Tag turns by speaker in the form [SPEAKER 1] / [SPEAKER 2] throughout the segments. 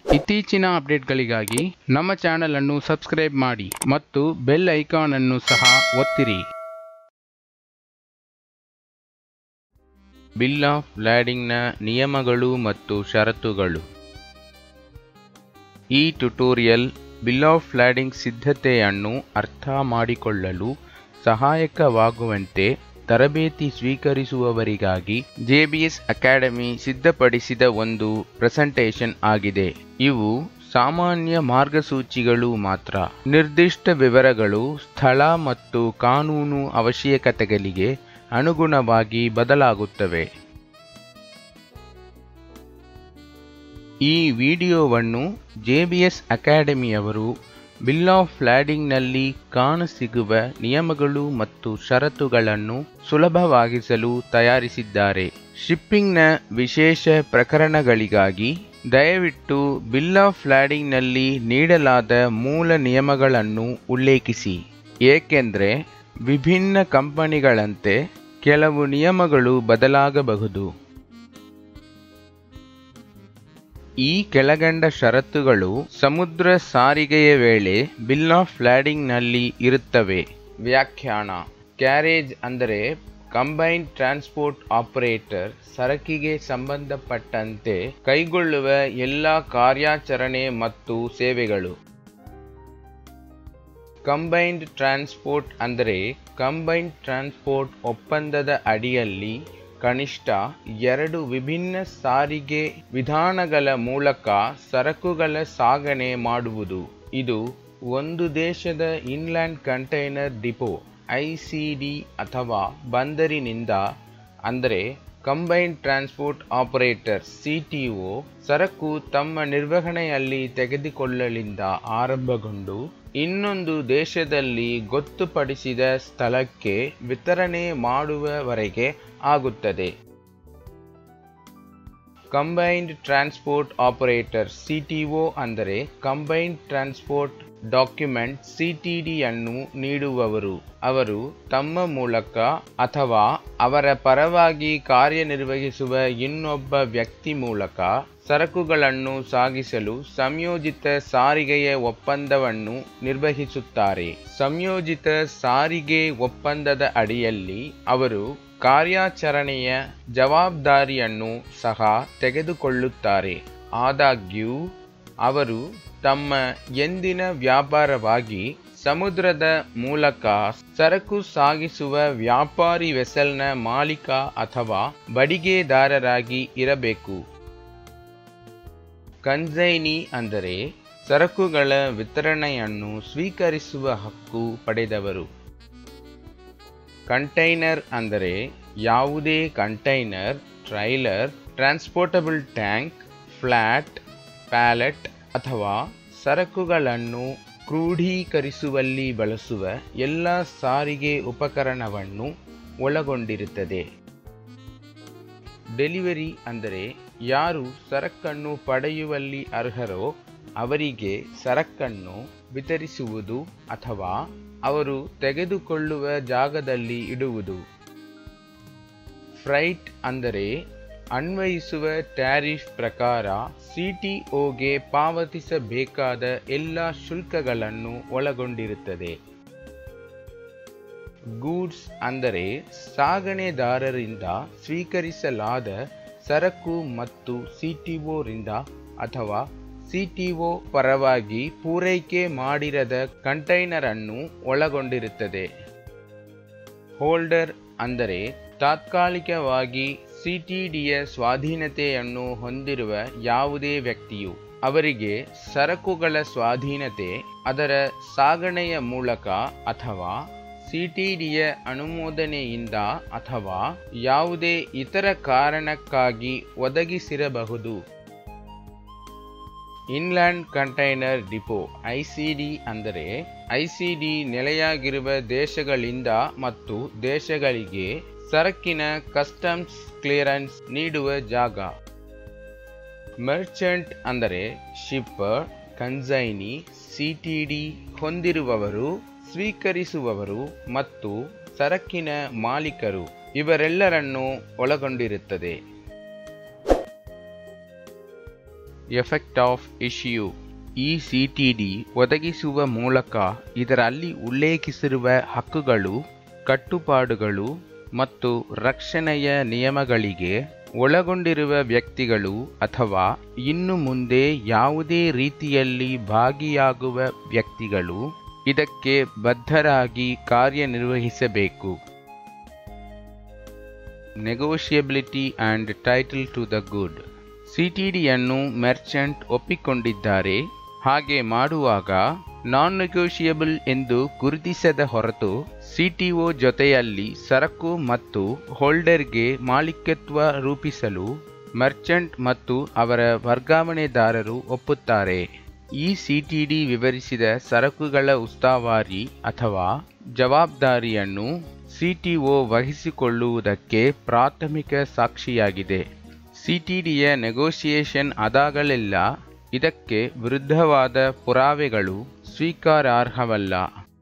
[SPEAKER 1] ಇತ್ತೀಚಿನ ಅಪ್ಡೇಟ್ಗಳಿಗಾಗಿ ನಮ್ಮ ಚಾನೆಲ್ ಅನ್ನು ಸಬ್ಸ್ಕ್ರೈಬ್ ಮಾಡಿ ಮತ್ತು ಬೆಲ್ ಐಕಾನ್ ಅನ್ನು ಸಹ ಒತ್ತಿರಿ ಬಿಲ್ ಆಫ್ ಲ್ಯಾಡಿಂಗ್ನ ನಿಯಮಗಳು ಮತ್ತು ಷರತ್ತುಗಳು ಈ ಟ್ಯುಟೋರಿಯಲ್ ಬಿಲ್ ಆಫ್ ಲ್ಯಾಡಿಂಗ್ ಸಿದ್ಧತೆಯನ್ನು ಅರ್ಥ ಮಾಡಿಕೊಳ್ಳಲು ಸಹಾಯಕವಾಗುವಂತೆ ತರಬೇತಿ ಸ್ವೀಕರಿಸುವವರಿಗಾಗಿ ಜೆಬಿಎಸ್ ಅಕಾಡೆಮಿ ಸಿದ್ಧಪಡಿಸಿದ ಒಂದು ಪ್ರೆಸೆಂಟೇಷನ್ ಆಗಿದೆ ಇವು ಸಾಮಾನ್ಯ ಮಾರ್ಗಸೂಚಿಗಳು ಮಾತ್ರ ನಿರ್ದಿಷ್ಟ ವಿವರಗಳು ಸ್ಥಳ ಮತ್ತು ಕಾನೂನು ಅವಶ್ಯಕತೆಗಳಿಗೆ ಅನುಗುಣವಾಗಿ ಬದಲಾಗುತ್ತವೆ ಈ ವಿಡಿಯೋವನ್ನು ಜೆಬಿಎಸ್ ಅಕಾಡೆಮಿಯವರು ಬಿಲ್ ಆಫ್ ಲ್ಯಾಡಿಂಗ್ನಲ್ಲಿ ಕಾಣಸಿಗುವ ನಿಯಮಗಳು ಮತ್ತು ಷರತ್ತುಗಳನ್ನು ಸುಲಭವಾಗಿಸಲು ತಯಾರಿಸಿದ್ದಾರೆ ಶಿಪ್ಪಿಂಗ್ನ ವಿಶೇಷ ಪ್ರಕರಣಗಳಿಗಾಗಿ ದಯವಿಟ್ಟು ಬಿಲ್ ಆಫ್ ಲ್ಯಾಡಿಂಗ್ನಲ್ಲಿ ನೀಡಲಾದ ಮೂಲ ನಿಯಮಗಳನ್ನು ಉಲ್ಲೇಖಿಸಿ ಏಕೆಂದರೆ ವಿಭಿನ್ನ ಕಂಪನಿಗಳಂತೆ ಕೆಲವು ನಿಯಮಗಳು ಬದಲಾಗಬಹುದು ಈ ಕೆಳಗಂಡ ಷರತ್ತುಗಳು ಸಮುದ್ರ ಸಾರಿಗೆಯ ವೇಳೆ ಬಿಲ್ ಆಫ್ ಲ್ಯಾಡಿಂಗ್ನಲ್ಲಿ ಇರುತ್ತವೆ ವ್ಯಾಖ್ಯಾನ ಕ್ಯಾರೇಜ್ ಅಂದರೆ ಕಂಬೈನ್ಡ್ ಟ್ರಾನ್ಸ್ಪೋರ್ಟ್ ಆಪರೇಟರ್ ಸರಕಿಗೆ ಸಂಬಂಧಪಟ್ಟಂತೆ ಕೈಗೊಳ್ಳುವ ಎಲ್ಲ ಕಾರ್ಯಾಚರಣೆ ಮತ್ತು ಸೇವೆಗಳು ಕಂಬೈನ್ಡ್ ಟ್ರಾನ್ಸ್ಪೋರ್ಟ್ ಅಂದರೆ ಕಂಬೈನ್ಡ್ ಟ್ರಾನ್ಸ್ಪೋರ್ಟ್ ಒಪ್ಪಂದದ ಅಡಿಯಲ್ಲಿ ಕನಿಷ್ಠ ಎರಡು ವಿಭಿನ್ನ ಸಾರಿಗೆ ವಿಧಾನಗಳ ಮೂಲಕ ಸರಕುಗಳ ಸಾಗಣೆ ಮಾಡುವುದು ಇದು ಒಂದು ದೇಶದ ಇನ್ಲ್ಯಾಂಡ್ ಕಂಟೈನರ್ ಡಿಪೋ ಐಸಿಡಿ ಅಥವಾ ಬಂದರಿನಿಂದ ಅಂದರೆ ಕಂಬೈನ್ಡ್ ಟ್ರಾನ್ಸ್ಪೋರ್ಟ್ ಆಪರೇಟರ್ ಸಿಟಿಒ ಸರಕು ತಮ್ಮ ನಿರ್ವಹಣೆಯಲ್ಲಿ ತೆಗೆದುಕೊಳ್ಳಲಿಂದ ಆರಂಭಗೊಂಡು ಇನ್ನೊಂದು ದೇಶದಲ್ಲಿ ಗೊತ್ತುಪಡಿಸಿದ ಸ್ಥಳಕ್ಕೆ ವಿತರಣೆ ಮಾಡುವವರೆಗೆ ಆಗುತ್ತದೆ ಕಂಬೈನ್ಡ್ ಟ್ರಾನ್ಸ್ಪೋರ್ಟ್ ಆಪರೇಟರ್ ಸಿಟಿಒ ಅಂದರೆ ಕಂಬೈನ್ಡ್ ಟ್ರಾನ್ಸ್ಪೋರ್ಟ್ ಡಾಕ್ಯುಮೆಂಟ್ ಸಿಟಿಡಿಯನ್ನು ನೀಡುವವರು ಅವರು ತಮ್ಮ ಮೂಲಕ ಅಥವಾ ಅವರ ಪರವಾಗಿ ಕಾರ್ಯನಿರ್ವಹಿಸುವ ಇನ್ನೊಬ್ಬ ವ್ಯಕ್ತಿ ಮೂಲಕ ಸರಕುಗಳನ್ನು ಸಾಗಿಸಲು ಸಂಯೋಜಿತ ಸಾರಿಗೆಯ ಒಪ್ಪಂದವನ್ನು ನಿರ್ವಹಿಸುತ್ತಾರೆ ಸಂಯೋಜಿತ ಸಾರಿಗೆ ಒಪ್ಪಂದದ ಅಡಿಯಲ್ಲಿ ಅವರು ಕಾರ್ಯಾಚರಣೆಯ ಜವಾಬ್ದಾರಿಯನ್ನು ಸಹ ತೆಗೆದುಕೊಳ್ಳುತ್ತಾರೆ ಆದಾಗ್ಯೂ ಅವರು ತಮ್ಮ ಎಂದಿನ ವ್ಯಾಪಾರವಾಗಿ ಸಮುದ್ರದ ಮೂಲಕ ಸರಕು ಸಾಗಿಸುವ ವ್ಯಾಪಾರಿ ವೆಸಲ್ನ ಮಾಲೀಕ ಅಥವಾ ಬಡಿಗೆದಾರರಾಗಿ ಇರಬೇಕು ಕನ್ಸೈನಿ ಅಂದರೆ ಸರಕುಗಳ ವಿತರಣೆಯನ್ನು ಸ್ವೀಕರಿಸುವ ಹಕ್ಕು ಪಡೆದವರು ಕಂಟೈನರ್ ಅಂದರೆ ಯಾವುದೇ container trailer transportable tank flat pallet ಅಥವಾ ಸರಕುಗಳನ್ನು ಕ್ರೋಢೀಕರಿಸುವಲ್ಲಿ ಬಳಸುವ ಎಲ್ಲ ಸಾರಿಗೆ ಉಪಕರಣವನ್ನು ಒಳಗೊಂಡಿರುತ್ತದೆ ಡೆಲಿವರಿ ಅಂದರೆ ಯಾರು ಸರಕನ್ನು ಪಡೆಯುವಲ್ಲಿ ಅರ್ಹರೋ ಅವರಿಗೆ ಸರಕನ್ನು ವಿತರಿಸುವುದು ಅಥವಾ ಅವರು ತೆಗೆದುಕೊಳ್ಳುವ ಜಾಗದಲ್ಲಿ ಇಡುವುದು ಫ್ರೈಟ್ ಅಂದರೆ ಅನ್ವಯಿಸುವ ಟ್ಯಾರಿಫ್ ಪ್ರಕಾರ ಸಿಟಿಒಗೆ ಪಾವತಿಸಬೇಕಾದ ಎಲ್ಲ ಶುಲ್ಕಗಳನ್ನು ಒಳಗೊಂಡಿರುತ್ತದೆ ಗೂಡ್ಸ್ ಅಂದರೆ ಸಾಗಣೆದಾರರಿಂದ ಸ್ವೀಕರಿಸಲಾದ ಸರಕು ಮತ್ತು ಸಿಟಿಒರಿಂದ ಅಥವಾ ಸಿಟಿಒ ಪರವಾಗಿ ಪೂರೈಕೆ ಮಾಡಿರದ ಕಂಟೈನರ್ ಅನ್ನು ಒಳಗೊಂಡಿರುತ್ತದೆ ಹೋಲ್ಡರ್ ಅಂದರೆ ತಾತ್ಕಾಲಿಕವಾಗಿ ಸಿಟಿಡಿಯ ಸ್ವಾಧೀನತೆಯನ್ನು ಹೊಂದಿರುವ ಯಾವುದೇ ವ್ಯಕ್ತಿಯು ಅವರಿಗೆ ಸರಕುಗಳ ಸ್ವಾಧೀನತೆ ಅದರ ಸಾಗಣೆಯ ಮೂಲಕ ಅಥವಾ ಸಿಟಿಡಿಯ ಅನುಮೋದನೆಯಿಂದ ಅಥವಾ ಯಾವುದೇ ಇತರ ಕಾರಣಕ್ಕಾಗಿ ಒದಗಿಸಿರಬಹುದು ಇನ್ಲ್ಯಾಂಡ್ ಕಂಟೈನರ್ ಡಿಪೋ ಐಸಿಡಿ ಅಂದರೆ ಐಸಿಡಿ ನೆಲೆಯಾಗಿರುವ ದೇಶಗಳಿಂದ ಮತ್ತು ದೇಶಗಳಿಗೆ ಸರಕಿನ ಕಸ್ಟಮ್ಸ್ ಕ್ಲಿಯರೆನ್ಸ್ ನೀಡುವ ಜಾಗ ಮರ್ಚೆಂಟ್ ಅಂದರೆ ಶಿಪ್ಪರ್ ಕನ್ಸೈನಿ ಸಿಟಿಡಿ ಹೊಂದಿರುವವರು ಸ್ವೀಕರಿಸುವವರು ಮತ್ತು ಸರಕಿನ ಮಾಲೀಕರು ಇವರೆಲ್ಲರನ್ನು ಒಳಗೊಂಡಿರುತ್ತದೆ ಎಫೆಕ್ಟ್ ಆಫ್ ಇಶ್ಯೂ ಈ ಸಿಟಿಡಿ ಒದಗಿಸುವ ಮೂಲಕ ಇದರಲ್ಲಿ ಉಲ್ಲೇಖಿಸಿರುವ ಹಕ್ಕುಗಳು ಕಟ್ಟುಪಾಡುಗಳು ಮತ್ತು ರಕ್ಷಣೆಯ ನಿಯಮಗಳಿಗೆ ಒಳಗೊಂಡಿರುವ ವ್ಯಕ್ತಿಗಳು ಅಥವಾ ಇನ್ನು ಮುಂದೆ ಯಾವುದೇ ರೀತಿಯಲ್ಲಿ ಭಾಗಿಯಾಗುವ ವ್ಯಕ್ತಿಗಳು ಇದಕ್ಕೆ ಬದ್ಧರಾಗಿ ಕಾರ್ಯನಿರ್ವಹಿಸಬೇಕು negotiability and title to the good ಸಿಟಿಡಿಯನ್ನು ಮೆರ್ಚೆಂಟ್ ಒಪ್ಪಿಕೊಂಡಿದ್ದಾರೆ ಹಾಗೆ ಮಾಡುವಾಗ ನಾನ್ ನೆಗೋಷಿಯಬಲ್ ಎಂದು ಗುರುತಿಸದ ಹೊರತು ಸಿಟಿಒ ಜೊತೆಯಲ್ಲಿ ಸರಕು ಮತ್ತು ಹೋಲ್ಡರ್ಗೆ ಮಾಲೀಕತ್ವ ರೂಪಿಸಲು ಮರ್ಚೆಂಟ್ ಮತ್ತು ಅವರ ವರ್ಗಾವಣೆದಾರರು ಒಪ್ಪುತ್ತಾರೆ ಈ ಸಿಟಿಡಿ ವಿವರಿಸಿದ ಸರಕುಗಳ ಉಸ್ತುವಾರಿ ಅಥವಾ ಜವಾಬ್ದಾರಿಯನ್ನು ಸಿಟಿಒ ವಹಿಸಿಕೊಳ್ಳುವುದಕ್ಕೆ ಪ್ರಾಥಮಿಕ ಸಾಕ್ಷಿಯಾಗಿದೆ ಸಿಟಿಡಿಯ ನೆಗೋಷಿಯೇಷನ್ ಆದಾಗಲೆಲ್ಲ ಇದಕ್ಕೆ ವಿರುದ್ಧವಾದ ಪುರಾವೆಗಳು ಸ್ವೀಕಾರಾರ್ಹವಲ್ಲ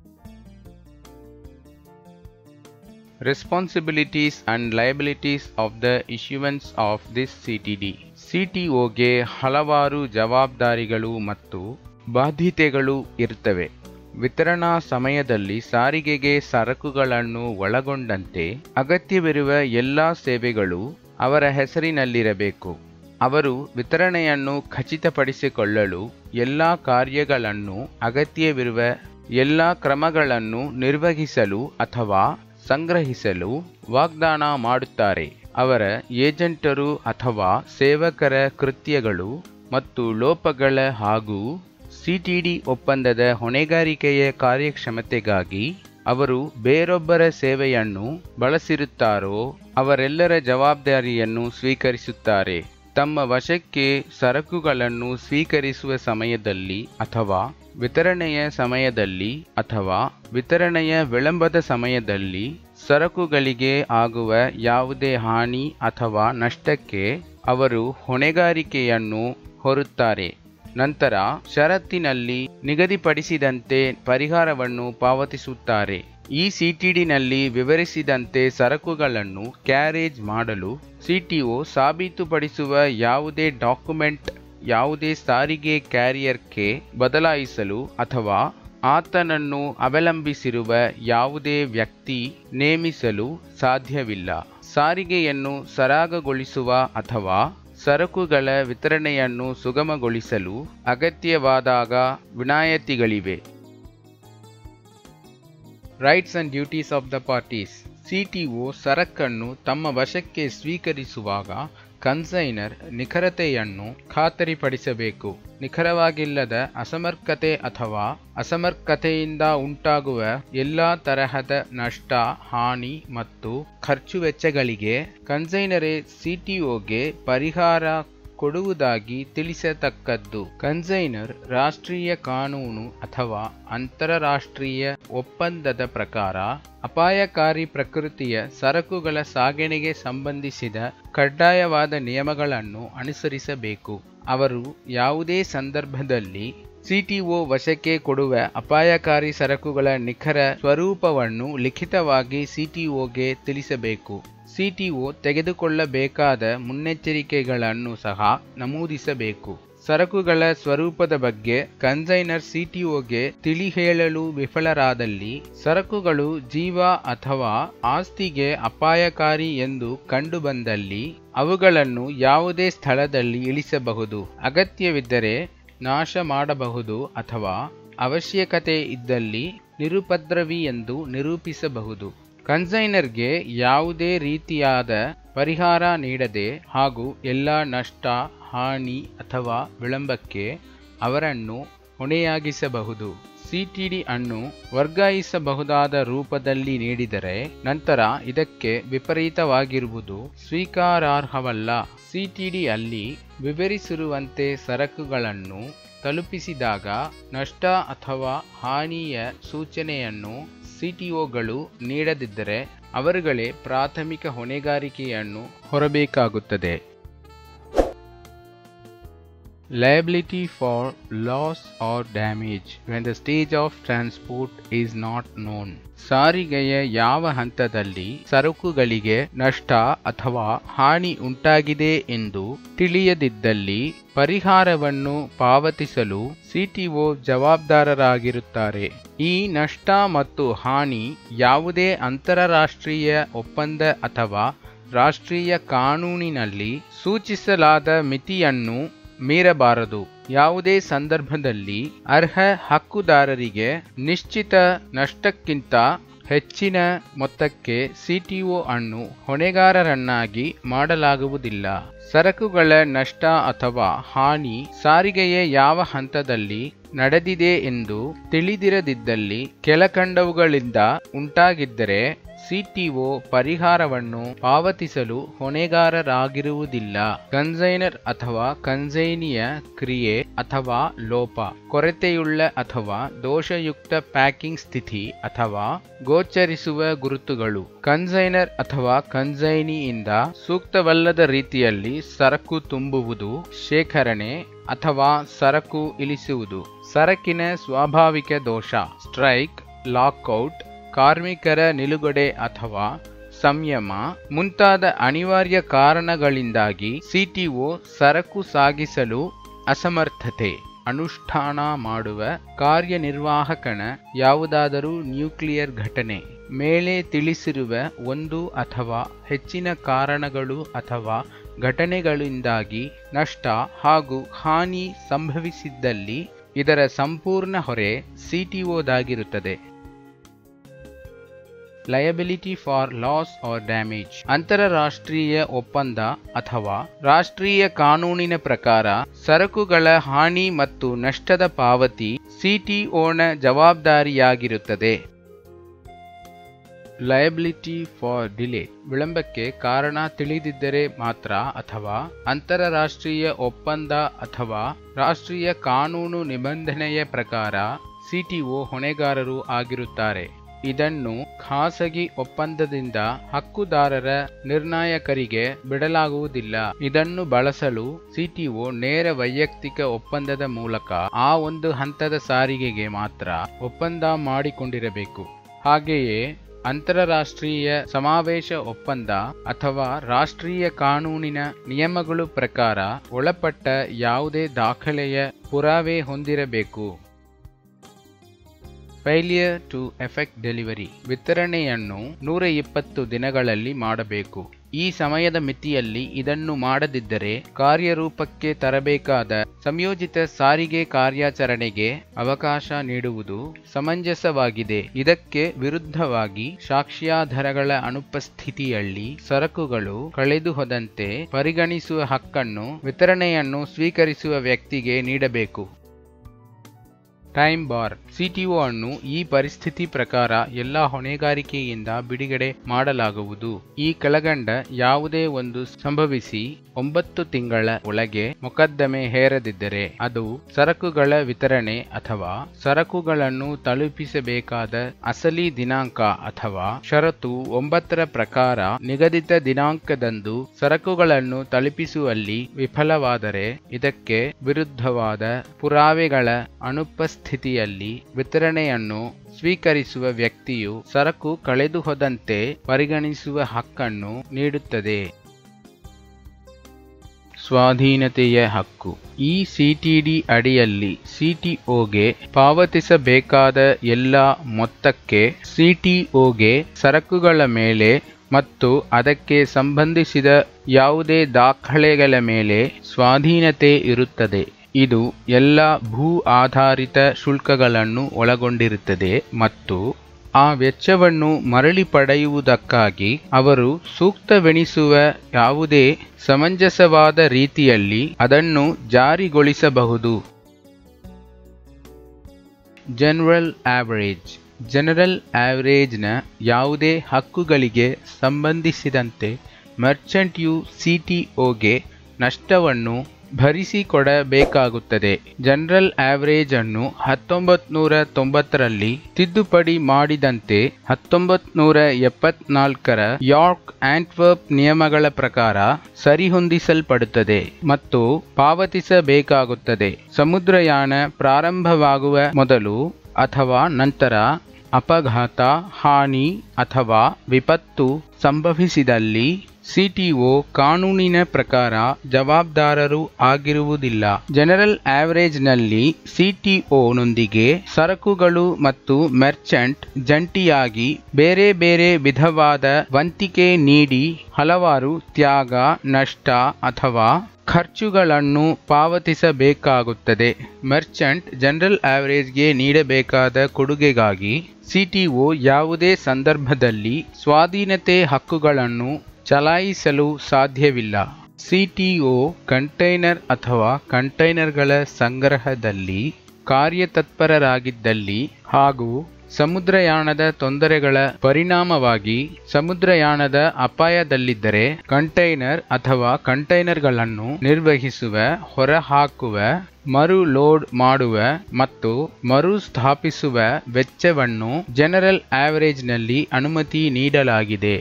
[SPEAKER 1] responsibilities and liabilities of the ಇಶ್ಯೂವೆನ್ಸ್ ಆಫ್ ದಿಸ್ ಸಿಟಿಡಿ ಸಿಟಿಒಗೆ ಹಲವಾರು ಜವಾಬ್ದಾರಿಗಳು ಮತ್ತು ಬಾಧ್ಯತೆಗಳು ಇರುತ್ತವೆ ವಿತರಣಾ ಸಮಯದಲ್ಲಿ ಸಾರಿಗೆಗೆ ಸರಕುಗಳನ್ನು ಒಳಗೊಂಡಂತೆ ಅಗತ್ಯವಿರುವ ಎಲ್ಲ ಸೇವೆಗಳು ಅವರ ಹೆಸರಿನಲ್ಲಿರಬೇಕು ಅವರು ವಿತರಣೆಯನ್ನು ಖಚಿತಪಡಿಸಿಕೊಳ್ಳಲು ಎಲ್ಲ ಕಾರ್ಯಗಳನ್ನು ಅಗತ್ಯವಿರುವ ಎಲ್ಲ ಕ್ರಮಗಳನ್ನು ನಿರ್ವಹಿಸಲು ಅಥವಾ ಸಂಗ್ರಹಿಸಲು ವಾಗ್ದಾನ ಮಾಡುತ್ತಾರೆ ಅವರ ಏಜೆಂಟರು ಅಥವಾ ಸೇವಕರ ಕೃತ್ಯಗಳು ಮತ್ತು ಲೋಪಗಳ ಹಾಗೂ ಸಿಟಿಡಿ ಒಪ್ಪಂದದ ಹೊಣೆಗಾರಿಕೆಯ ಕಾರ್ಯಕ್ಷಮತೆಗಾಗಿ ಅವರು ಬೇರೊಬ್ಬರ ಸೇವೆಯನ್ನು ಬಳಸಿರುತ್ತಾರೋ ಅವರೆಲ್ಲರ ಜವಾಬ್ದಾರಿಯನ್ನು ಸ್ವೀಕರಿಸುತ್ತಾರೆ ತಮ್ಮ ವಶಕ್ಕೆ ಸರಕುಗಳನ್ನು ಸ್ವೀಕರಿಸುವ ಸಮಯದಲ್ಲಿ ಅಥವಾ ವಿತರಣೆಯ ಸಮಯದಲ್ಲಿ ಅಥವಾ ವಿತರಣೆಯ ವಿಳಂಬದ ಸಮಯದಲ್ಲಿ ಸರಕುಗಳಿಗೆ ಆಗುವ ಯಾವುದೇ ಹಾನಿ ಅಥವಾ ನಷ್ಟಕ್ಕೆ ಅವರು ಹೊಣೆಗಾರಿಕೆಯನ್ನು ಹೊರುತ್ತಾರೆ ನಂತರ ಷರತ್ತಿನಲ್ಲಿ ನಿಗದಿಪಡಿಸಿದಂತೆ ಪರಿಹಾರವನ್ನು ಪಾವತಿಸುತ್ತಾರೆ ಈ ಸಿಟಿಡಿನಲ್ಲಿ ವಿವರಿಸಿದಂತೆ ಸರಕುಗಳನ್ನು ಕ್ಯಾರೇಜ್ ಮಾಡಲು ಸಿಟಿಒ ಸಾಬೀತುಪಡಿಸುವ ಯಾವುದೇ ಡಾಕ್ಯುಮೆಂಟ್ ಯಾವುದೇ ಸಾರಿಗೆ ಕ್ಯಾರಿಯರ್ಗೆ ಬದಲಾಯಿಸಲು ಅಥವಾ ಆತನನ್ನು ಅವಲಂಬಿಸಿರುವ ಯಾವುದೇ ವ್ಯಕ್ತಿ ನೇಮಿಸಲು ಸಾಧ್ಯವಿಲ್ಲ ಸಾರಿಗೆಯನ್ನು ಸರಾಗಗೊಳಿಸುವ ಅಥವಾ ಸರಕುಗಳ ವಿತರಣೆಯನ್ನು ಸುಗಮಗೊಳಿಸಲು ಅಗತ್ಯವಾದಾಗ ವಿನಾಯಿತಿಗಳಿವೆ rights and duties of the parties CTO ಸರಕನ್ನು ತಮ್ಮ ವಶಕ್ಕೆ ಸ್ವೀಕರಿಸುವಾಗ ಕನ್ಸೈನರ್ ನಿಖರತೆಯನ್ನು ಖಾತರಿಪಡಿಸಬೇಕು ನಿಖರವಾಗಿಲ್ಲದ ಅಸಮರ್ಕತೆ ಅಥವಾ ಅಸಮರ್ಕತೆಯಿಂದ ಉಂಟಾಗುವ ಎಲ್ಲ ತರಹದ ನಷ್ಟ ಹಾನಿ ಮತ್ತು ಖರ್ಚು ವೆಚ್ಚಗಳಿಗೆ ಕನ್ಸೈನರೇ ಸಿಟಿಒಗೆ ಪರಿಹಾರ ಕೊಡುವುದಾಗಿ ತಿಳಿಸತಕ್ಕದ್ದು ಕನ್ಸೈನರ್ ರಾಷ್ಟ್ರೀಯ ಕಾನೂನು ಅಥವಾ ಅಂತಾರಾಷ್ಟ್ರೀಯ ಒಪ್ಪಂದದ ಪ್ರಕಾರ ಅಪಾಯಕಾರಿ ಪ್ರಕೃತಿಯ ಸರಕುಗಳ ಸಾಗಣೆಗೆ ಸಂಬಂಧಿಸಿದ ಕಡ್ಡಾಯವಾದ ನಿಯಮಗಳನ್ನು ಅನುಸರಿಸಬೇಕು ಅವರು ಯಾವುದೇ ಸಂದರ್ಭದಲ್ಲಿ ಸಿಟಿಒ ವಶಕ್ಕೆ ಕೊಡುವ ಅಪಾಯಕಾರಿ ಸರಕುಗಳ ನಿಖರ ಸ್ವರೂಪವನ್ನು ಲಿಖಿತವಾಗಿ ಸಿಟಿಒಗೆ ತಿಳಿಸಬೇಕು ಸಿಟಿಒ ತೆಗೆದುಕೊಳ್ಳಬೇಕಾದ ಮುನ್ನೆಚ್ಚರಿಕೆಗಳನ್ನು ಸಹ ನಮೂದಿಸಬೇಕು ಸರಕುಗಳ ಸ್ವರೂಪದ ಬಗ್ಗೆ ಕನ್ಸೈನರ್ ಸಿಟಿಒಗೆ ತಿಳಿ ಹೇಳಲು ವಿಫಲರಾದಲ್ಲಿ ಸರಕುಗಳು ಜೀವ ಅಥವಾ ಆಸ್ತಿಗೆ ಅಪಾಯಕಾರಿ ಎಂದು ಕಂಡುಬಂದಲ್ಲಿ ಅವುಗಳನ್ನು ಯಾವುದೇ ಸ್ಥಳದಲ್ಲಿ ಇಳಿಸಬಹುದು ಅಗತ್ಯವಿದ್ದರೆ ನಾಶ ಮಾಡಬಹುದು ಅಥವಾ ಅವಶ್ಯಕತೆ ಇದ್ದಲ್ಲಿ ನಿರುಪದ್ರವಿ ಎಂದು ನಿರೂಪಿಸಬಹುದು ಕನ್ಸೈನರ್ಗೆ ಯಾವುದೇ ರೀತಿಯಾದ ಪರಿಹಾರ ನೀಡದೆ ಹಾಗೂ ಎಲ್ಲ ನಷ್ಟ ಹಾನಿ ಅಥವಾ ವಿಳಂಬಕ್ಕೆ ಅವರನ್ನು ಹೊಣೆಯಾಗಿಸಬಹುದು ಸಿಟಿಡಿ ಅನ್ನು ವರ್ಗಾಯಿಸಬಹುದಾದ ರೂಪದಲ್ಲಿ ನೀಡಿದರೆ ನಂತರ ಇದಕ್ಕೆ ವಿಪರೀತವಾಗಿರುವುದು ಸ್ವೀಕಾರಾರ್ಹವಲ್ಲ ಸಿಟಿಡಿ ಅಲ್ಲಿ ವಿವರಿಸಿರುವಂತೆ ಸರಕುಗಳನ್ನು ತಲುಪಿಸಿದಾಗ ನಷ್ಟ ಅಥವಾ ಹಾನಿಯ ಸೂಚನೆಯನ್ನು ಸಿಟಿಒಗಳು ನೀಡದಿದ್ದರೆ ಅವರುಗಳೇ ಪ್ರಾಥಮಿಕ ಹೊಣೆಗಾರಿಕೆಯನ್ನು ಹೊರಬೇಕಾಗುತ್ತದೆ liability for loss or damage when the stage of transport is not known ಸಾರಿಗೆಯ ಯಾವ ಹಂತದಲ್ಲಿ ಸರಕುಗಳಿಗೆ ನಷ್ಟ ಅಥವಾ ಹಾನಿ ಉಂಟಾಗಿದೆ ಎಂದು ತಿಳಿಯದಿದ್ದಲ್ಲಿ ಪರಿಹಾರವನ್ನು ಪಾವತಿಸಲು ಸಿಟಿಒ ಜವಾಬ್ದಾರರಾಗಿರುತ್ತಾರೆ ಈ ನಷ್ಟ ಮತ್ತು ಹಾನಿ ಯಾವುದೇ ಅಂತಾರಾಷ್ಟ್ರೀಯ ಒಪ್ಪಂದ ಅಥವಾ ರಾಷ್ಟ್ರೀಯ ಕಾನೂನಿನಲ್ಲಿ ಸೂಚಿಸಲಾದ ಮಿತಿಯನ್ನು ಮೀರಬಾರದು ಯಾವುದೇ ಸಂದರ್ಭದಲ್ಲಿ ಅರ್ಹ ಹಕ್ಕುದಾರರಿಗೆ ನಿಶ್ಚಿತ ನಷ್ಟಕ್ಕಿಂತ ಹೆಚ್ಚಿನ ಮೊತ್ತಕ್ಕೆ ಸಿಟಿಒ ಅನ್ನು ಹೊಣೆಗಾರರನ್ನಾಗಿ ಮಾಡಲಾಗುವುದಿಲ್ಲ ಸರಕುಗಳ ನಷ್ಟ ಅಥವಾ ಹಾನಿ ಸಾರಿಗೆಯ ಯಾವ ಹಂತದಲ್ಲಿ ನಡೆದಿದೆ ಎಂದು ತಿಳಿದಿರದಿದ್ದಲ್ಲಿ ಕೆಳಕಂಡವುಗಳಿಂದ ಉಂಟಾಗಿದ್ದರೆ ಸಿಟಿಒ ಪರಿಹಾರವನ್ನು ಪಾವತಿಸಲು ಹೊಣೆಗಾರರಾಗಿರುವುದಿಲ್ಲ ಕನ್ಸೈನರ್ ಅಥವಾ ಕನ್ಸೈನಿಯ ಕ್ರಿಯೆ ಅಥವಾ ಲೋಪ ಕೊರತೆಯುಳ್ಳ ಅಥವಾ ದೋಷಯುಕ್ತ ಪ್ಯಾಕಿಂಗ್ ಸ್ಥಿತಿ ಅಥವಾ ಗೋಚರಿಸುವ ಗುರುತುಗಳು ಕನ್ಸೈನರ್ ಅಥವಾ ಕನ್ಸೈನಿಯಿಂದ ಸೂಕ್ತವಲ್ಲದ ರೀತಿಯಲ್ಲಿ ಸರಕು ತುಂಬುವುದು ಶೇಖರಣೆ ಅಥವಾ ಸರಕು ಇಳಿಸುವುದು ಸರಕಿನ ಸ್ವಾಭಾವಿಕ ದೋಷ ಸ್ಟ್ರೈಕ್ ಲಾಕ್ಔಟ್ ಕಾರ್ಮಿಕರ ನಿಲುಗಡೆ ಅಥವಾ ಸಂಯಮ ಮುಂತಾದ ಅನಿವಾರ್ಯ ಕಾರಣಗಳಿಂದಾಗಿ ಸಿಟಿಒ ಸರಕು ಸಾಗಿಸಲು ಅಸಮರ್ಥತೆ ಅನುಷ್ಠಾನ ಮಾಡುವ ಕಾರ್ಯನಿರ್ವಾಹಕನ ಯಾವುದಾದರೂ ನ್ಯೂಕ್ಲಿಯರ್ ಘಟನೆ ಮೇಲೆ ತಿಳಿಸಿರುವ ಒಂದು ಅಥವಾ ಹೆಚ್ಚಿನ ಕಾರಣಗಳು ಅಥವಾ ಘಟನೆಗಳಿಂದಾಗಿ ನಷ್ಟ ಹಾಗೂ ಹಾನಿ ಸಂಭವಿಸಿದ್ದಲ್ಲಿ ಇದರ ಸಂಪೂರ್ಣ ಹೊರೆ ಸಿಟಿಒದಾಗಿರುತ್ತದೆ liability for loss or damage ಅಂತಾರಾಷ್ಟ್ರೀಯ ಒಪ್ಪಂದ ಅಥವಾ ರಾಷ್ಟ್ರೀಯ ಕಾನೂನಿನ ಪ್ರಕಾರ ಸರಕುಗಳ ಹಾನಿ ಮತ್ತು ನಷ್ಟದ ಪಾವತಿ ಸಿಟಿಒನ ಜವಾಬ್ದಾರಿಯಾಗಿರುತ್ತದೆ ಲಯಬಿಲಿಟಿ ಫಾರ್ ಡಿಲೇ ವಿಳಂಬಕ್ಕೆ ಕಾರಣ ತಿಳಿದಿದ್ದರೆ ಮಾತ್ರ ಅಥವಾ ಅಂತಾರಾಷ್ಟ್ರೀಯ ಒಪ್ಪಂದ ಅಥವಾ ರಾಷ್ಟ್ರೀಯ ಕಾನೂನು ನಿಬಂಧನೆಯ ಪ್ರಕಾರ ಸಿಟಿಒ ಹೊಣೆಗಾರರು ಆಗಿರುತ್ತಾರೆ ಇದನ್ನು ಖಾಸಗಿ ಒಪ್ಪಂದದಿಂದ ಹಕ್ಕುದಾರರ ನಿರ್ಣಾಯಕರಿಗೆ ಬಿಡಲಾಗುವುದಿಲ್ಲ ಇದನ್ನು ಬಳಸಲು ಸಿಟಿಒ ನೇರ ವೈಯಕ್ತಿಕ ಒಪ್ಪಂದದ ಮೂಲಕ ಆ ಒಂದು ಹಂತದ ಸಾರಿಗೆಗೆ ಮಾತ್ರ ಒಪ್ಪಂದ ಮಾಡಿಕೊಂಡಿರಬೇಕು ಹಾಗೆಯೇ ಅಂತಾರಾಷ್ಟ್ರೀಯ ಸಮಾವೇಶ ಒಪ್ಪಂದ ಅಥವಾ ರಾಷ್ಟ್ರೀಯ ಕಾನೂನಿನ ನಿಯಮಗಳು ಪ್ರಕಾರ ಒಳಪಟ್ಟ ಯಾವುದೇ ದಾಖಲೆಯ ಪುರಾವೆ ಹೊಂದಿರಬೇಕು ಫೈಲಿಯರ್ ಟು ಎಫೆಕ್ಟ್ ಡೆಲಿವರಿ ವಿತರಣೆಯನ್ನು ನೂರ ಇಪ್ಪತ್ತು ದಿನಗಳಲ್ಲಿ ಮಾಡಬೇಕು ಈ ಸಮಯದ ಮಿತಿಯಲ್ಲಿ ಇದನ್ನು ಮಾಡದಿದ್ದರೆ ಕಾರ್ಯರೂಪಕ್ಕೆ ತರಬೇಕಾದ ಸಂಯೋಜಿತ ಸಾರಿಗೆ ಕಾರ್ಯಾಚರಣೆಗೆ ಅವಕಾಶ ನೀಡುವುದು ಸಮಂಜಸವಾಗಿದೆ ಇದಕ್ಕೆ ವಿರುದ್ಧವಾಗಿ ಸಾಕ್ಷ್ಯಾಧಾರಗಳ ಅನುಪಸ್ಥಿತಿಯಲ್ಲಿ ಸರಕುಗಳು ಕಳೆದು ಹೋದಂತೆ ಪರಿಗಣಿಸುವ ಹಕ್ಕನ್ನು ವಿತರಣೆಯನ್ನು ಸ್ವೀಕರಿಸುವ ವ್ಯಕ್ತಿಗೆ ನೀಡಬೇಕು ಟೈಮ್ ಬಾರ್ ಸಿಟಿಒ ಅನ್ನು ಈ ಪರಿಸ್ಥಿತಿ ಪ್ರಕಾರ ಎಲ್ಲ ಹೊಣೆಗಾರಿಕೆಯಿಂದ ಬಿಡುಗಡೆ ಮಾಡಲಾಗುವುದು ಈ ಕೆಳಗಂಡ ಯಾವುದೇ ಒಂದು ಸಂಭವಿಸಿ ಒಂಬತ್ತು ತಿಂಗಳ ಒಳಗೆ ಮೊಕದ್ದಮೆ ಹೇರದಿದ್ದರೆ ಅದು ಸರಕುಗಳ ವಿತರಣೆ ಅಥವಾ ಸರಕುಗಳನ್ನು ತಲುಪಿಸಬೇಕಾದ ಅಸಲಿ ದಿನಾಂಕ ಅಥವಾ ಷರತ್ತು ಒಂಬತ್ತರ ಪ್ರಕಾರ ನಿಗದಿತ ದಿನಾಂಕದಂದು ಸರಕುಗಳನ್ನು ತಲುಪಿಸುವಲ್ಲಿ ವಿಫಲವಾದರೆ ಇದಕ್ಕೆ ವಿರುದ್ಧವಾದ ಪುರಾವೆಗಳ ಅನುಪಸ್ಥಿತಿಯಲ್ಲಿ ವಿತರಣೆಯನ್ನು ಸ್ವೀಕರಿಸುವ ವ್ಯಕ್ತಿಯು ಸರಕು ಕಳೆದು ಹೋದಂತೆ ಪರಿಗಣಿಸುವ ಹಕ್ಕನ್ನು ನೀಡುತ್ತದೆ ಸ್ವಾಧೀನತೆಯ ಹಕ್ಕು ಈ ಸಿಟಿಡಿ ಅಡಿಯಲ್ಲಿ ಸಿಟಿಒಗೆ ಪಾವತಿಸಬೇಕಾದ ಎಲ್ಲ ಮೊತ್ತಕ್ಕೆ ಸಿಟಿಒಗೆ ಸರಕುಗಳ ಮೇಲೆ ಮತ್ತು ಅದಕ್ಕೆ ಸಂಬಂಧಿಸಿದ ಯಾವುದೇ ದಾಖಲೆಗಳ ಮೇಲೆ ಸ್ವಾಧೀನತೆ ಇರುತ್ತದೆ ಇದು ಎಲ್ಲ ಭೂ ಆಧಾರಿತ ಶುಲ್ಕಗಳನ್ನು ಒಳಗೊಂಡಿರುತ್ತದೆ ಮತ್ತು ಆ ವೆಚ್ಚವನ್ನು ಮರಳಿ ಪಡೆಯುವುದಕ್ಕಾಗಿ ಅವರು ಸೂಕ್ತವೆನಿಸುವ ಯಾವುದೇ ಸಮಂಜಸವಾದ ರೀತಿಯಲ್ಲಿ ಅದನ್ನು ಜಾರಿಗೊಳಿಸಬಹುದು ಜನರಲ್ ಆವರೇಜ್ ಜನರಲ್ ಆವರೇಜ್ನ ಯಾವುದೇ ಹಕ್ಕುಗಳಿಗೆ ಸಂಬಂಧಿಸಿದಂತೆ ಮರ್ಚೆಂಟ್ ಯು ಸಿಟಿಒಗೆ ನಷ್ಟವನ್ನು ಭರಿಸಿಕೊಡಬೇಕಾಗುತ್ತದೆ ಜನರಲ್ ಆವರೇಜ್ ಅನ್ನು ಹತ್ತೊಂಬತ್ ನೂರ ತೊಂಬತ್ತರಲ್ಲಿ ತಿದ್ದುಪಡಿ ಮಾಡಿದಂತೆ ಹತ್ತೊಂಬತ್ ನೂರ ಎಪ್ಪತ್ನಾಲ್ಕರ ಯಾರ್ಕ್ ಆಂಟ್ವರ್ಪ್ ನಿಯಮಗಳ ಪ್ರಕಾರ ಸರಿಹೊಂದಿಸಲ್ಪಡುತ್ತದೆ ಮತ್ತು ಪಾವತಿಸಬೇಕಾಗುತ್ತದೆ ಸಮುದ್ರಯಾನ ಪ್ರಾರಂಭವಾಗುವ ಮೊದಲು ಅಥವಾ ನಂತರ ಅಪಘಾತ ಹಾನಿ ಅಥವಾ ವಿಪತ್ತು ಸಂಭವಿಸಿದಲ್ಲಿ ಸಿಟಿಒ ಕಾನೂನಿನ ಪ್ರಕಾರ ಜವಾಬ್ದಾರರು ಆಗಿರುವುದಿಲ್ಲ ಜನರಲ್ ಆವರೇಜ್ನಲ್ಲಿ ಸಿಟಿಒನೊಂದಿಗೆ ಸರಕುಗಳು ಮತ್ತು ಮೆರ್ಚೆಂಟ್ ಜಂಟಿಯಾಗಿ ಬೇರೆ ಬೇರೆ ವಿಧವಾದ ವಂತಿಕೆ ನೀಡಿ ಹಲವಾರು ತ್ಯಾಗ ನಷ್ಟ ಅಥವಾ ಖರ್ಚುಗಳನ್ನು ಪಾವತಿಸಬೇಕಾಗುತ್ತದೆ ಮರ್ಚೆಂಟ್ ಜನರಲ್ ಆವರೇಜ್ಗೆ ನೀಡಬೇಕಾದ ಕೊಡುಗೆಗಾಗಿ ಸಿಟಿಒ ಯಾವುದೇ ಸಂದರ್ಭದಲ್ಲಿ ಸ್ವಾಧೀನತೆ ಹಕ್ಕುಗಳನ್ನು ಚಲಾಯಿಸಲು ಸಾಧ್ಯವಿಲ್ಲ ಸಿಟಿಒ ಕಂಟೈನರ್ ಅಥವಾ ಕಂಟೈನರ್ಗಳ ಸಂಗ್ರಹದಲ್ಲಿ ಕಾರ್ಯತತ್ಪರರಾಗಿದ್ದಲ್ಲಿ ಹಾಗೂ ಸಮುದ್ರಯಾನದ ತೊಂದರೆಗಳ ಪರಿಣಾಮವಾಗಿ ಸಮುದ್ರಯಾನದ ಅಪಾಯದಲ್ಲಿದ್ದರೆ ಕಂಟೈನರ್ ಅಥವಾ ಕಂಟೈನರ್ಗಳನ್ನು ನಿರ್ವಹಿಸುವ ಹೊರಹಾಕುವ ಮರು ಲೋಡ್ ಮಾಡುವ ಮತ್ತು ಮರು ಸ್ಥಾಪಿಸುವ ವೆಚ್ಚವನ್ನು ಜನರಲ್ ಆವರೇಜ್ನಲ್ಲಿ ಅನುಮತಿ ನೀಡಲಾಗಿದೆ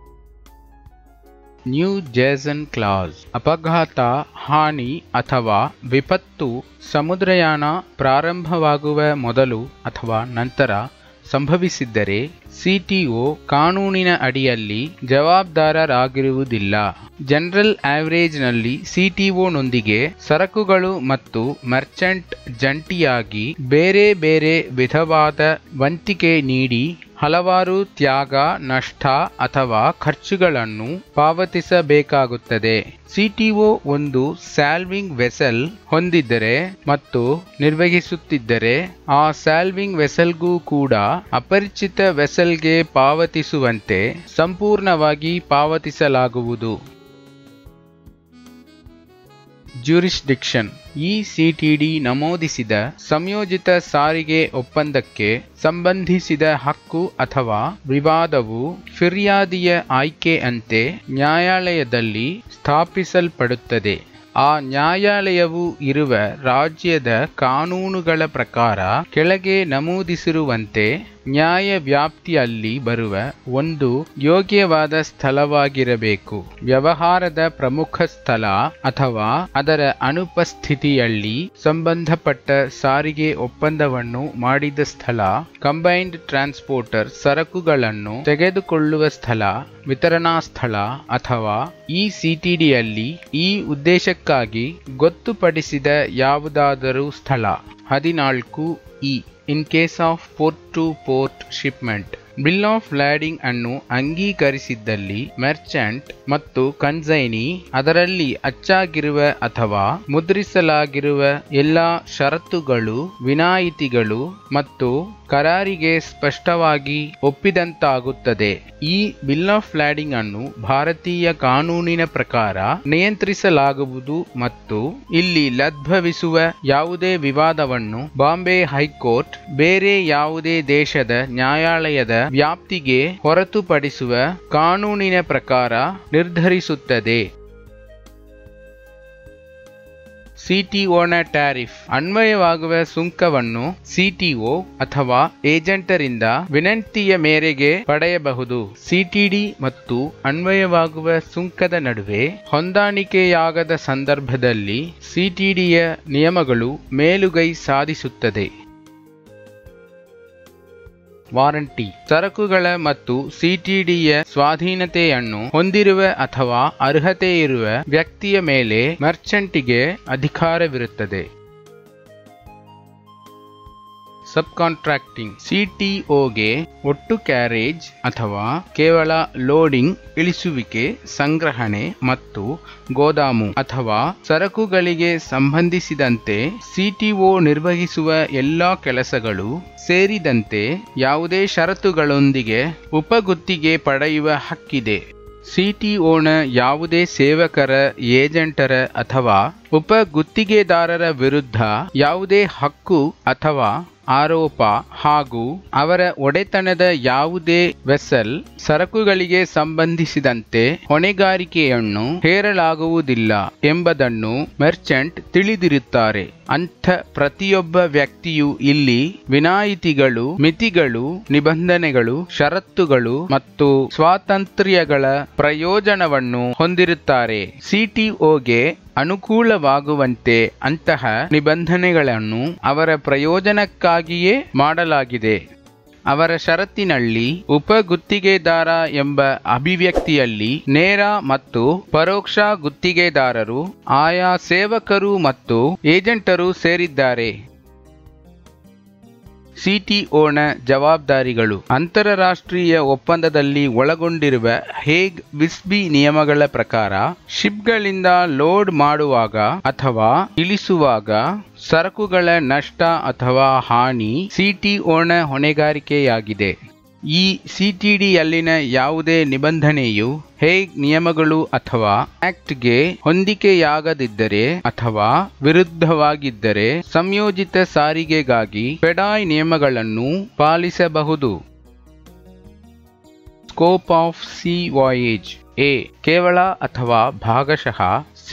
[SPEAKER 1] ನ್ಯೂ ಜೇಸನ್ ಕ್ಲಾಸ್ ಅಪಘಾತ ಹಾನಿ ಅಥವಾ ವಿಪತ್ತು ಸಮುದ್ರಯಾನ ಪ್ರಾರಂಭವಾಗುವ ಮೊದಲು ಅಥವಾ ನಂತರ ಸಂಭವಿಸಿದ್ದರೆ ಸಿಟಿಒ ಕಾನೂನಿನ ಅಡಿಯಲ್ಲಿ ಜವಾಬ್ದಾರರಾಗಿರುವುದಿಲ್ಲ ಜನರಲ್ ಆವರೇಜ್ನಲ್ಲಿ ಸಿಟಿಒನೊಂದಿಗೆ ಸರಕುಗಳು ಮತ್ತು ಮರ್ಚೆಂಟ್ ಜಂಟಿಯಾಗಿ ಬೇರೆ ಬೇರೆ ವಿಧವಾದ ವಂತಿಕೆ ನೀಡಿ ಹಲವಾರು ತ್ಯಾಗ ನಷ್ಟ ಅಥವಾ ಖರ್ಚುಗಳನ್ನು ಪಾವತಿಸಬೇಕಾಗುತ್ತದೆ ಸಿಟಿಒ ಒಂದು ಸ್ಯಾಲ್ವಿಂಗ್ ವೆಸೆಲ್ ಹೊಂದಿದ್ದರೆ ಮತ್ತು ನಿರ್ವಹಿಸುತ್ತಿದ್ದರೆ ಆ ಸ್ಯಾಲ್ವಿಂಗ್ ವೆಸೆಲ್ಗೂ ಕೂಡ ಅಪರಿಚಿತ ವೆಸೆಲ್ಗೆ ಪಾವತಿಸುವಂತೆ ಸಂಪೂರ್ಣವಾಗಿ ಪಾವತಿಸಲಾಗುವುದು ಜ್ಯೂರಿಸ್ಡಿಕ್ಷನ್ ಈ ಸಿಟಿಡಿ ನಮೂದಿಸಿದ ಸಂಯೋಜಿತ ಸಾರಿಗೆ ಒಪ್ಪಂದಕ್ಕೆ ಸಂಬಂಧಿಸಿದ ಹಕ್ಕು ಅಥವಾ ವಿವಾದವು ಫಿರ್ಯಾದಿಯ ಆಯ್ಕೆಯಂತೆ ನ್ಯಾಯಾಲಯದಲ್ಲಿ ಸ್ಥಾಪಿಸಲ್ಪಡುತ್ತದೆ ಆ ನ್ಯಾಯಾಲಯವು ಇರುವ ರಾಜ್ಯದ ಕಾನೂನುಗಳ ಪ್ರಕಾರ ಕೆಳಗೆ ನಮೂದಿಸಿರುವಂತೆ ನ್ಯಾಯ ವ್ಯಾಪ್ತಿಯಲ್ಲಿ ಬರುವ ಒಂದು ಯೋಗ್ಯವಾದ ಸ್ಥಳವಾಗಿರಬೇಕು ವ್ಯವಹಾರದ ಪ್ರಮುಖ ಸ್ಥಳ ಅಥವಾ ಅದರ ಅನುಪಸ್ಥಿತಿಯಲ್ಲಿ ಸಂಬಂಧಪಟ್ಟ ಸಾರಿಗೆ ಒಪ್ಪಂದವನ್ನು ಮಾಡಿದ ಸ್ಥಳ ಕಂಬೈನ್ಡ್ ಟ್ರಾನ್ಸ್ಪೋರ್ಟರ್ ಸರಕುಗಳನ್ನು ತೆಗೆದುಕೊಳ್ಳುವ ಸ್ಥಳ ವಿತರಣಾ ಸ್ಥಳ ಅಥವಾ ಈ ಸಿಟಿಡಿಯಲ್ಲಿ ಈ ಉದ್ದೇಶಕ್ಕಾಗಿ ಗೊತ್ತುಪಡಿಸಿದ ಯಾವುದಾದರೂ ಸ್ಥಳ ಹದಿನಾಲ್ಕು ಇ in case of port to port shipment bill of lading ಅನ್ನು ಅಂಗೀಕರಿಸಿದ್ದಲ್ಲಿ ಮೆರ್ಚೆಂಟ್ ಮತ್ತು ಕನ್ಸೈನಿ ಅದರಲ್ಲಿ ಅಚ್ಚಾಗಿರುವ ಅಥವಾ ಮುದ್ರಿಸಲಾಗಿರುವ ಎಲ್ಲ ಷರತ್ತುಗಳು ವಿನಾಯಿತಿಗಳು ಮತ್ತು ಕರಾರಿಗೆ ಸ್ಪಷ್ಟವಾಗಿ ಒಪ್ಪಿದಂತಾಗುತ್ತದೆ ಈ ಬಿಲ್ ಆಫ್ ಲ್ಯಾಡಿಂಗ್ ಅನ್ನು ಭಾರತೀಯ ಕಾನೂನಿನ ಪ್ರಕಾರ ನಿಯಂತ್ರಿಸಲಾಗುವುದು ಮತ್ತು ಇಲ್ಲಿ ಲದ್ಭವಿಸುವ ಯಾವುದೇ ವಿವಾದವನ್ನು ಬಾಂಬೆ ಹೈಕೋರ್ಟ್ ಬೇರೆ ಯಾವುದೇ ದೇಶದ ನ್ಯಾಯಾಲಯದ ವ್ಯಾಪ್ತಿಗೆ ಹೊರತುಪಡಿಸುವ ಕಾನೂನಿನ ಪ್ರಕಾರ ನಿರ್ಧರಿಸುತ್ತದೆ ಸಿಟಿಒನ ಟ್ಯಾರಿಫ್ ಅನ್ವಯವಾಗುವ ಸುಂಕವನ್ನು ಸಿಟಿಒ ಅಥವಾ ಏಜೆಂಟರಿಂದ ವಿನಂತಿಯ ಮೇರೆಗೆ ಪಡೆಯಬಹುದು ಸಿಟಿಡಿ ಮತ್ತು ಅನ್ವಯವಾಗುವ ಸುಂಕದ ನಡುವೆ ಹೊಂದಾಣಿಕೆಯಾಗದ ಸಂದರ್ಭದಲ್ಲಿ ಸಿಟಿಡಿಯ ನಿಯಮಗಳು ಮೇಲುಗೈ ಸಾಧಿಸುತ್ತದೆ ವಾರಂಟಿ ಸರಕುಗಳ ಮತ್ತು ಸಿಟಿಡಿಯ ಸ್ವಾಧೀನತೆಯನ್ನು ಹೊಂದಿರುವ ಅಥವಾ ಅರ್ಹತೆ ಇರುವ ವ್ಯಕ್ತಿಯ ಮೇಲೆ ಮರ್ಚೆಂಟಿಗೆ ಅಧಿಕಾರವಿರುತ್ತದೆ ಸಬ್ ಕಾಂಟ್ರಾಕ್ಟಿಂಗ್ ಸಿಟಿಒಗೆ ಒಟ್ಟು ಕ್ಯಾರೇಜ್ ಅಥವಾ ಕೇವಲ ಲೋಡಿಂಗ್ ಇಳಿಸುವಿಕೆ ಸಂಗ್ರಹಣೆ ಮತ್ತು ಗೋದಾಮು ಅಥವಾ ಸರಕುಗಳಿಗೆ ಸಂಬಂಧಿಸಿದಂತೆ ಸಿಟಿಒ ನಿರ್ವಹಿಸುವ ಎಲ್ಲ ಕೆಲಸಗಳು ಸೇರಿದಂತೆ ಯಾವುದೇ ಷರತ್ತುಗಳೊಂದಿಗೆ ಉಪಗುತ್ತಿಗೆ ಪಡೆಯುವ ಹಕ್ಕಿದೆ ಸಿಟಿಒನ ಯಾವುದೇ ಸೇವಕರ ಏಜೆಂಟರ ಅಥವಾ ಉಪ ಗುತ್ತಿಗೆದಾರರ ವಿರುದ್ಧ ಯಾವುದೇ ಹಕ್ಕು ಅಥವಾ ಆರೋಪ ಹಾಗೂ ಅವರ ಒಡೆತನದ ಯಾವುದೇ ವೆಸಲ್ ಸರಕುಗಳಿಗೆ ಸಂಬಂಧಿಸಿದಂತೆ ಹೊಣೆಗಾರಿಕೆಯನ್ನು ಹೇರಲಾಗುವುದಿಲ್ಲ ಎಂಬುದನ್ನು ಮೆರ್ಚೆಂಟ್ ತಿಳಿದಿರುತ್ತಾರೆ ಅಂಥ ಪ್ರತಿಯೊಬ್ಬ ವ್ಯಕ್ತಿಯು ಇಲ್ಲಿ ವಿನಾಯಿತಿಗಳು ಮಿತಿಗಳು ನಿಬಂಧನೆಗಳು ಷರತ್ತುಗಳು ಮತ್ತು ಸ್ವಾತಂತ್ರ್ಯಗಳ ಪ್ರಯೋಜನವನ್ನು ಹೊಂದಿರುತ್ತಾರೆ ಸಿಟಿಒಗೆ ಅನುಕೂಲವಾಗುವಂತೆ ಅಂತಹ ನಿಬಂಧನೆಗಳನ್ನು ಅವರ ಪ್ರಯೋಜನಕ್ಕಾಗಿಯೇ ಮಾಡಲಾಗಿದೆ ಅವರ ಷರತ್ತಿನಲ್ಲಿ ಉಪಗುತ್ತಿಗೆದಾರ ಎಂಬ ಅಭಿವ್ಯಕ್ತಿಯಲ್ಲಿ ನೇರ ಮತ್ತು ಪರೋಕ್ಷ ಗುತ್ತಿಗೆದಾರರು ಆಯಾ ಸೇವಕರು ಮತ್ತು ಏಜೆಂಟರು ಸೇರಿದ್ದಾರೆ ಸಿಟಿಒನ ಜವಾಬ್ದಾರಿಗಳು ಅಂತಾರಾಷ್ಟ್ರೀಯ ಒಪ್ಪಂದದಲ್ಲಿ ಒಳಗೊಂಡಿರುವ ಹೇಗ್ ವಿಸ್ಬಿ ನಿಯಮಗಳ ಪ್ರಕಾರ ಶಿಪ್ಗಳಿಂದ ಲೋಡ್ ಮಾಡುವಾಗ ಅಥವಾ ಇಳಿಸುವಾಗ ಸರಕುಗಳ ನಷ್ಟ ಅಥವಾ ಹಾನಿ ಸಿಟಿಒನ ಹೊಣೆಗಾರಿಕೆಯಾಗಿದೆ ಈ ಸಿಟಿಡಿಯಲ್ಲಿನ ಯಾವುದೇ ನಿಬಂಧನೆಯು ಹೇಗ್ ನಿಯಮಗಳು ಅಥವಾ ಆಕ್ಟ್ಗೆ ಹೊಂದಿಕೆಯಾಗದಿದ್ದರೆ ಅಥವಾ ವಿರುದ್ಧವಾಗಿದ್ದರೆ ಸಂಯೋಜಿತ ಸಾರಿಗೆಗಾಗಿ ಫೆಡಾಯ್ ನಿಯಮಗಳನ್ನು ಪಾಲಿಸಬಹುದು ಸ್ಕೋಪ್ ಆಫ್ ಸಿ ವಾಯೇಜ್ ಎ ಕೇವಲ ಅಥವಾ ಭಾಗಶಃ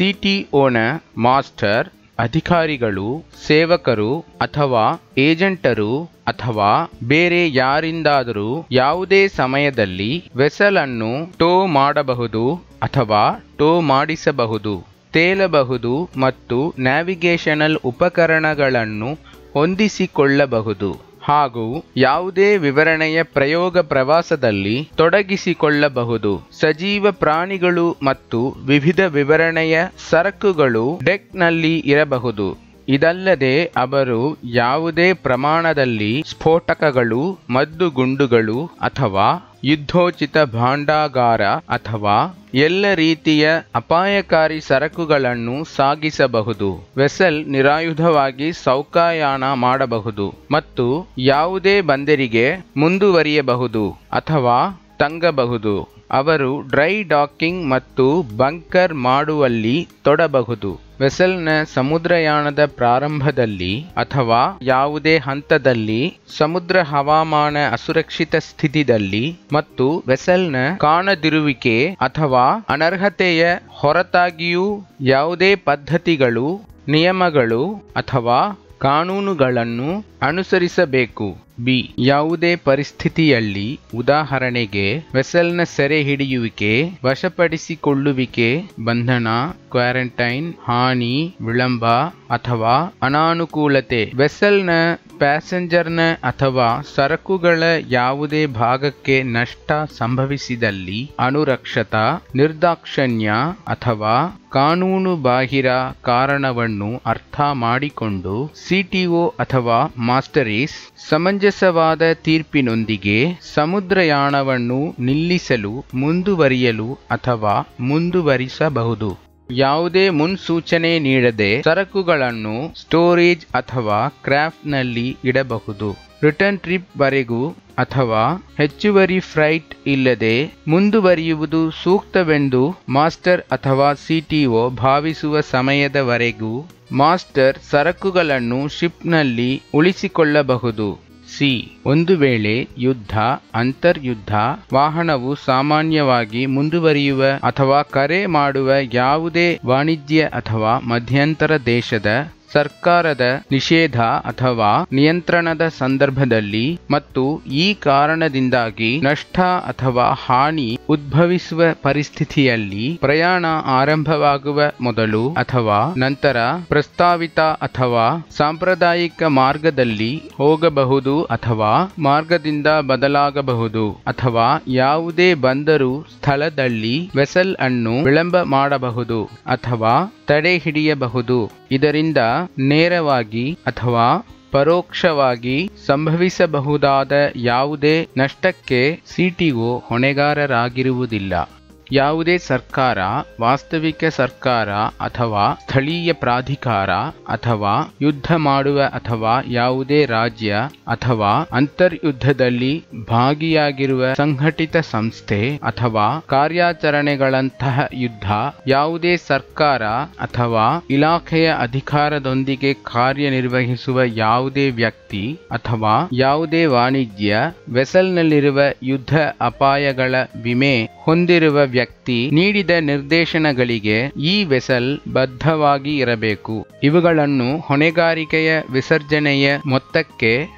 [SPEAKER 1] ಸಿಟಿಒನ ಮಾಸ್ಟರ್ ಅಧಿಕಾರಿಗಳು ಸೇವಕರು ಅಥವಾ ಏಜೆಂಟರು ಅಥವಾ ಬೇರೆ ಯಾರಿಂದಾದರೂ ಯಾವುದೇ ಸಮಯದಲ್ಲಿ ವೆಸಲ್ ಅನ್ನು ಟೋ ಮಾಡಬಹುದು ಅಥವಾ ಟೋ ಮಾಡಿಸಬಹುದು ತೇಲಬಹುದು ಮತ್ತು ನ್ಯಾವಿಗೇಷನಲ್ ಉಪಕರಣಗಳನ್ನು ಹೊಂದಿಸಿಕೊಳ್ಳಬಹುದು ಹಾಗೂ ಯಾವುದೇ ವಿವರಣೆಯ ಪ್ರಯೋಗ ಪ್ರವಾಸದಲ್ಲಿ ತೊಡಗಿಸಿಕೊಳ್ಳಬಹುದು ಸಜೀವ ಪ್ರಾಣಿಗಳು ಮತ್ತು ವಿವಿಧ ವಿವರಣೆಯ ಸರಕುಗಳು ಡೆಕ್ನಲ್ಲಿ ಇರಬಹುದು ಇದಲ್ಲದೆ ಅವರು ಯಾವುದೇ ಪ್ರಮಾಣದಲ್ಲಿ ಸ್ಫೋಟಕಗಳು ಮದ್ದುಗುಂಡುಗಳು ಅಥವಾ ಯುದ್ಧೋಚಿತ ಭಾಂಡಾಗಾರ ಅಥವಾ ಎಲ್ಲ ರೀತಿಯ ಅಪಾಯಕಾರಿ ಸರಕುಗಳನ್ನು ಸಾಗಿಸಬಹುದು ವೆಸಲ್ ನಿರಾಯುಧವಾಗಿ ಸೌಕಾಯಾನ ಮಾಡಬಹುದು ಮತ್ತು ಯಾವುದೇ ಬಂದರಿಗೆ ಮುಂದುವರಿಯಬಹುದು ಅಥವಾ ತಂಗಬಹುದು ಅವರು ಡ್ರೈ ಡಾಕಿಂಗ್ ಮತ್ತು ಬಂಕರ್ ಮಾಡುವಲ್ಲಿ ತೊಡಬಹುದು ವೆಸಲ್ನ ಸಮುದ್ರಯಾನದ ಪ್ರಾರಂಭದಲ್ಲಿ ಅಥವಾ ಯಾವುದೇ ಹಂತದಲ್ಲಿ ಸಮುದ್ರ ಹವಾಮಾನ ಅಸುರಕ್ಷಿತ ಸ್ಥಿತಿದಲ್ಲಿ ಮತ್ತು ವೆಸಲ್ನ ಕಾಣದಿರುವಿಕೆ ಅಥವಾ ಅನರ್ಹತೆಯ ಹೊರತಾಗಿಯೂ ಯಾವುದೇ ಪದ್ಧತಿಗಳು ನಿಯಮಗಳು ಅಥವಾ ಕಾನೂನುಗಳನ್ನು ಅನುಸರಿಸಬೇಕು ಬಿ ಯಾವುದೇ ಪರಿಸ್ಥಿತಿಯಲ್ಲಿ ಉದಾಹರಣೆಗೆ ವೆಸಲ್ನ ಸೆರೆ ಹಿಡಿಯುವಿಕೆ ವಶಪಡಿಸಿಕೊಳ್ಳುವಿಕೆ ಬಂಧನ ಕ್ವಾರಂಟೈನ್ ಹಾನಿ ವಿಳಂಬ ಅಥವಾ ಅನಾನುಕೂಲತೆ ವೆಸಲ್ನ ಪ್ಯಾಸೆಂಜರ್ನ ಅಥವಾ ಸರಕುಗಳ ಯಾವುದೇ ಭಾಗಕ್ಕೆ ನಷ್ಟ ಸಂಭವಿಸಿದಲ್ಲಿ ಅನುರಕ್ಷತ ನಿರ್ದಾಕ್ಷಣ್ಯ ಅಥವಾ ಕಾನೂನು ಬಾಹಿರ ಕಾರಣವನ್ನು ಅರ್ಥ ಮಾಡಿಕೊಂಡು ಸಿಟಿಒ ಅಥವಾ ಮಾಸ್ಟರೀಸ್ ಸಮಂಜಸವಾದ ತೀರ್ಪಿನೊಂದಿಗೆ ಸಮುದ್ರಯಾನವನ್ನು ನಿಲ್ಲಿಸಲು ಮುಂದುವರಿಯಲು ಅಥವಾ ಮುಂದುವರಿಸಬಹುದು ಯಾವುದೇ ಮುನ್ಸೂಚನೆ ನೀಡದೆ ಸರಕುಗಳನ್ನು ಸ್ಟೋರೇಜ್ ಅಥವಾ ಕ್ರಾಫ್ಟ್ನಲ್ಲಿ ಇಡಬಹುದು ರಿಟರ್ನ್ ಟ್ರಿಪ್ ವರೆಗೂ ಅಥವಾ ಹೆಚ್ಚುವರಿ ಫ್ರೈಟ್ ಇಲ್ಲದೆ ಮುಂದುವರಿಯುವುದು ಸೂಕ್ತವೆಂದು ಮಾಸ್ಟರ್ ಅಥವಾ ಸಿಟಿಒ ಭಾವಿಸುವ ಸಮಯದವರೆಗೂ ಮಾಸ್ಟರ್ ಸರಕುಗಳನ್ನು ಶಿಪ್ನಲ್ಲಿ ಉಳಿಸಿಕೊಳ್ಳಬಹುದು ಸಿ ಒಂದು ವೇಳೆ ಯುದ್ಧ ಅಂತರ್ಯುದ್ಧ ವಾಹನವು ಸಾಮಾನ್ಯವಾಗಿ ಮುಂದುವರಿಯುವ ಅಥವಾ ಕರೆ ಮಾಡುವ ಯಾವುದೇ ವಾಣಿಜ್ಯ ಅಥವಾ ಮಧ್ಯಂತರ ದೇಶದ ಸರ್ಕಾರದ ನಿಷೇಧ ಅಥವಾ ನಿಯಂತ್ರಣದ ಸಂದರ್ಭದಲ್ಲಿ ಮತ್ತು ಈ ಕಾರಣದಿಂದಾಗಿ ನಷ್ಟ ಅಥವಾ ಹಾನಿ ಉದ್ಭವಿಸುವ ಪರಿಸ್ಥಿತಿಯಲ್ಲಿ ಪ್ರಯಾಣ ಆರಂಭವಾಗುವ ಮೊದಲು ಅಥವಾ ನಂತರ ಪ್ರಸ್ತಾವಿತ ಅಥವಾ ಸಾಂಪ್ರದಾಯಿಕ ಮಾರ್ಗದಲ್ಲಿ ಹೋಗಬಹುದು ಅಥವಾ ಮಾರ್ಗದಿಂದ ಬದಲಾಗಬಹುದು ಅಥವಾ ಯಾವುದೇ ಬಂದರು ಸ್ಥಳದಲ್ಲಿ ವೆಸಲ್ ಅನ್ನು ವಿಳಂಬ ಮಾಡಬಹುದು ಅಥವಾ ತಡೆ ಹಿಡಿಯಬಹುದು ಇದರಿಂದ ನೇರವಾಗಿ ಅಥವಾ ಪರೋಕ್ಷವಾಗಿ ಸಂಭವಿಸಬಹುದಾದ ಯಾವುದೇ ನಷ್ಟಕ್ಕೆ ಸಿಟಿಒ ಹೊಣೆಗಾರರಾಗಿರುವುದಿಲ್ಲ ಯಾವುದೇ ಸರ್ಕಾರ ವಾಸ್ತವಿಕ ಸರ್ಕಾರ ಅಥವಾ ಸ್ಥಳೀಯ ಪ್ರಾಧಿಕಾರ ಅಥವಾ ಯುದ್ಧ ಮಾಡುವ ಅಥವಾ ಯಾವುದೇ ರಾಜ್ಯ ಅಥವಾ ಅಂತರ್ಯುದ್ಧದಲ್ಲಿ ಭಾಗಿಯಾಗಿರುವ ಸಂಘಟಿತ ಸಂಸ್ಥೆ ಅಥವಾ ಕಾರ್ಯಾಚರಣೆಗಳಂತಹ ಯುದ್ಧ ಯಾವುದೇ ಸರ್ಕಾರ ಅಥವಾ ಇಲಾಖೆಯ ಅಧಿಕಾರದೊಂದಿಗೆ ಕಾರ್ಯನಿರ್ವಹಿಸುವ ಯಾವುದೇ ವ್ಯಕ್ತಿ ಅಥವಾ ಯಾವುದೇ ವಾಣಿಜ್ಯ ವೆಸಲ್ನಲ್ಲಿರುವ ಯುದ್ಧ ಅಪಾಯಗಳ ವಿಮೆ ಹೊಂದಿರುವ ವ್ಯಕ್ತಿ ನೀಡಿದ ನಿರ್ದೇಶನಗಳಿಗೆ ಈ ವೆಸಲ್ ಬದ್ಧವಾಗಿ ಇರಬೇಕು ಇವುಗಳನ್ನು ಹೊಣೆಗಾರಿಕೆಯ ವಿಸರ್ಜನೆಯ ಮೊತ್ತಕ್ಕೆ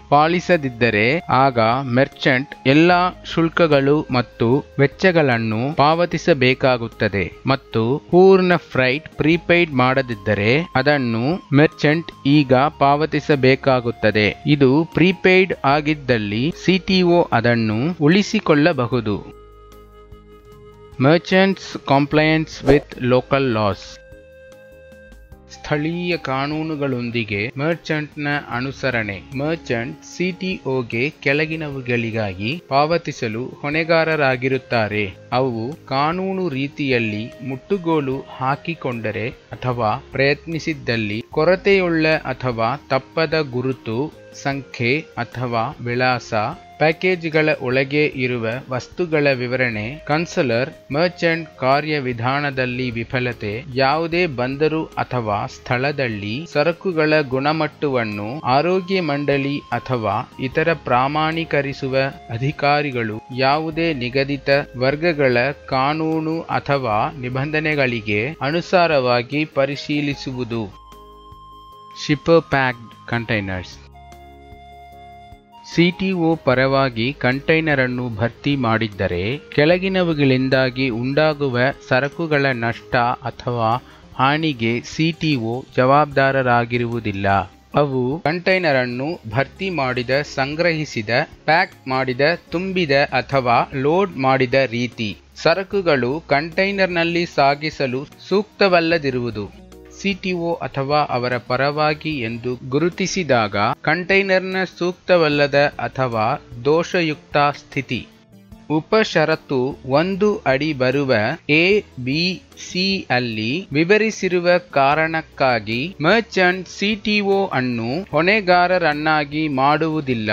[SPEAKER 1] ಪಾಲಿಸದಿದ್ದರೆ ಆಗ ಮೆರ್ಚೆಂಟ್ ಎಲ್ಲ ಶುಲ್ಕಗಳು ಮತ್ತು ವೆಚ್ಚಗಳನ್ನು ಪಾವತಿಸಬೇಕಾಗುತ್ತದೆ ಮತ್ತು ಪೂರ್ಣ ಫ್ರೈಟ್ ಪ್ರೀಪೇಯ್ಡ್ ಮಾಡದಿದ್ದರೆ ಅದನ್ನು ಮೆರ್ಚೆಂಟ್ ಈಗ ಪಾವತಿಸಬೇಕಾಗುತ್ತದೆ ಇದು ಪ್ರೀಪೇಯ್ಡ್ ಆಗಿದ್ದಲ್ಲಿ ಸಿಟಿಒ ಅದನ್ನು ಉಳಿಸಿಕೊಳ್ಳಬಹುದು merchants compliance with local laws ಸ್ಥಳೀಯ ಕಾನೂನುಗಳೊಂದಿಗೆ ಮರ್ಚೆಂಟ್ನ ಅನುಸರಣೆ ಮರ್ಚೆಂಟ್ ಸಿಟಿಒಗೆ ಕೆಳಗಿನವುಗಳಿಗಾಗಿ ಪಾವತಿಸಲು ಹೊಣೆಗಾರರಾಗಿರುತ್ತಾರೆ ಅವು ಕಾನೂನು ರೀತಿಯಲ್ಲಿ ಮುಟ್ಟುಗೋಲು ಹಾಕಿಕೊಂಡರೆ ಅಥವಾ ಪ್ರಯತ್ನಿಸಿದ್ದಲ್ಲಿ ಕೊರತೆಯುಳ್ಳ ಅಥವಾ ತಪ್ಪದ ಗುರುತು ಸಂಖ್ಯೆ ಅಥವಾ ವಿಳಾಸ ಪ್ಯಾಕೇಜ್ಗಳ ಒಳಗೆ ಇರುವ ವಸ್ತುಗಳ ವಿವರಣೆ ಕನ್ಸಲರ್ ಮರ್ಚೆಂಟ್ ಕಾರ್ಯವಿಧಾನದಲ್ಲಿ ವಿಫಲತೆ ಯಾವುದೇ ಬಂದರು ಅಥವಾ ಸ್ಥಳದಲ್ಲಿ ಸರಕುಗಳ ಗುಣಮಟ್ಟವನ್ನು ಆರೋಗ್ಯ ಮಂಡಳಿ ಅಥವಾ ಇತರ ಪ್ರಾಮಾಣೀಕರಿಸುವ ಅಧಿಕಾರಿಗಳು ಯಾವುದೇ ನಿಗದಿತ ವರ್ಗಗಳ ಕಾನೂನು ಅಥವಾ ನಿಬಂಧನೆಗಳಿಗೆ ಅನುಸಾರವಾಗಿ ಪರಿಶೀಲಿಸುವುದು ಶಿಪರ್ ಪ್ಯಾಕ್ಡ್ ಕಂಟೈನರ್ಸ್ ಸಿಟಿಒ ಪರವಾಗಿ ಕಂಟೈನರ್ ಅನ್ನು ಭರ್ತಿ ಮಾಡಿದ್ದರೆ ಕೆಳಗಿನವುಗಳಿಂದಾಗಿ ಉಂಟಾಗುವ ಸರಕುಗಳ ನಷ್ಟ ಅಥವಾ ಹಾನಿಗೆ ಸಿಟಿಒ ಜವಾಬ್ದಾರರಾಗಿರುವುದಿಲ್ಲ ಅವು ಕಂಟೈನರ್ ಅನ್ನು ಭರ್ತಿ ಮಾಡಿದ ಸಂಗ್ರಹಿಸಿದ ಪ್ಯಾಕ್ ಮಾಡಿದ ತುಂಬಿದ ಅಥವಾ ಲೋಡ್ ಮಾಡಿದ ರೀತಿ ಸರಕುಗಳು ಕಂಟೈನರ್ನಲ್ಲಿ ಸಾಗಿಸಲು ಸೂಕ್ತವಲ್ಲದಿರುವುದು ಸಿಟಿಒ ಅಥವಾ ಅವರ ಪರವಾಗಿ ಎಂದು ಗುರುತಿಸಿದಾಗ ಕಂಟೈನರ್ನ ಸೂಕ್ತವಲ್ಲದ ಅಥವಾ ದೋಷಯುಕ್ತ ಸ್ಥಿತಿ ಉಪಷರತ್ತು ಒಂದು ಅಡಿ ಬರುವ ಎ ಬಿ ಸಿ ಅಲ್ಲಿ ವಿವರಿಸಿರುವ ಕಾರಣಕ್ಕಾಗಿ ಮರ್ಚೆಂಟ್ ಸಿಟಿಒ ಅನ್ನು ಹೊಣೆಗಾರರನ್ನಾಗಿ ಮಾಡುವುದಿಲ್ಲ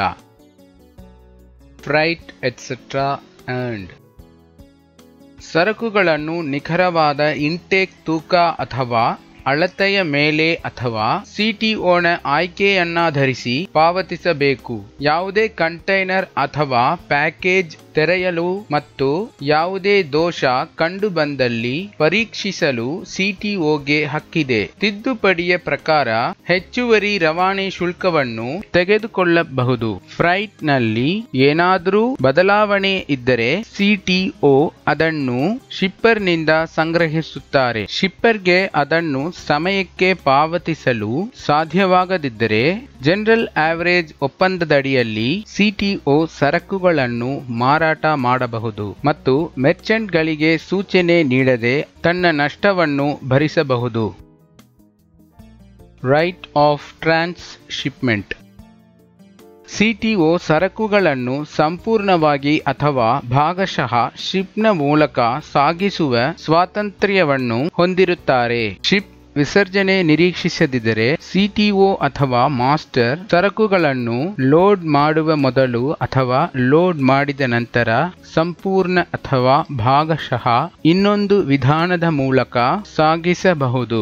[SPEAKER 1] ಫ್ರೈಟ್ ಎಟ್ಸೆಟ್ರಾ ಅಂಡ್ ಸರಕುಗಳನ್ನು ನಿಖರವಾದ ಇಂಟೇಕ್ ತೂಕ ಅಥವಾ ಅಳತೆಯ ಮೇಲೆ ಅಥವಾ ಸಿಟಿಒನ ಆಯ್ಕೆಯನ್ನಾಧರಿಸಿ ಪಾವತಿಸಬೇಕು ಯಾವುದೇ ಕಂಟೈನರ್ ಅಥವಾ ಪ್ಯಾಕೇಜ್ ತೆರೆಯಲು ಮತ್ತು ಯಾವುದೇ ದೋಷ ಕಂಡುಬಂದಲ್ಲಿ ಪರೀಕ್ಷಿಸಲು ಸಿಟಿಒಗೆ ಹಕ್ಕಿದೆ ತಿದ್ದುಪಡಿಯ ಪ್ರಕಾರ ಹೆಚ್ಚುವರಿ ರವಾನೆ ಶುಲ್ಕವನ್ನು ತೆಗೆದುಕೊಳ್ಳಬಹುದು ಫ್ರೈಟ್ನಲ್ಲಿ ಏನಾದರೂ ಬದಲಾವಣೆ ಇದ್ದರೆ ಸಿಟಿಒ ಅದನ್ನು ಶಿಪ್ಪರ್ನಿಂದ ಸಂಗ್ರಹಿಸುತ್ತಾರೆ ಶಿಪ್ಪರ್ಗೆ ಅದನ್ನು ಸಮಯಕ್ಕೆ ಪಾವತಿಸಲು ಸಾಧ್ಯವಾಗದಿದ್ದರೆ ಜನರಲ್ ಆವರೇಜ್ ಒಪ್ಪಂದದಡಿಯಲ್ಲಿ ಸಿಟಿಒ ಸರಕುಗಳನ್ನು ಮಾರಾಟ ಮಾಡಬಹುದು ಮತ್ತು ಮೆರ್ಚೆಂಟ್ಗಳಿಗೆ ಸೂಚನೆ ನೀಡದೆ ತನ್ನ ನಷ್ಟವನ್ನು ಭರಿಸಬಹುದು right of transshipment CTO ಸರಕುಗಳನ್ನು ಸಂಪೂರ್ಣವಾಗಿ ಅಥವಾ ಭಾಗಶಃ ಶಿಪ್ನ ಮೂಲಕ ಸಾಗಿಸುವ ಸ್ವಾತಂತ್ರ್ಯವನ್ನು ಹೊಂದಿರುತ್ತಾರೆ ಶಿಪ್ ವಿಸರ್ಜನೆ ನಿರೀಕ್ಷಿಸದಿದ್ದರೆ ಸಿಟಿಒ ಅಥವಾ ಮಾಸ್ಟರ್ ಸರಕುಗಳನ್ನು ಲೋಡ್ ಮಾಡುವ ಮೊದಲು ಅಥವಾ ಲೋಡ್ ಮಾಡಿದ ನಂತರ ಸಂಪೂರ್ಣ ಅಥವಾ ಭಾಗಶಃ ಇನ್ನೊಂದು ವಿಧಾನದ ಮೂಲಕ ಸಾಗಿಸಬಹುದು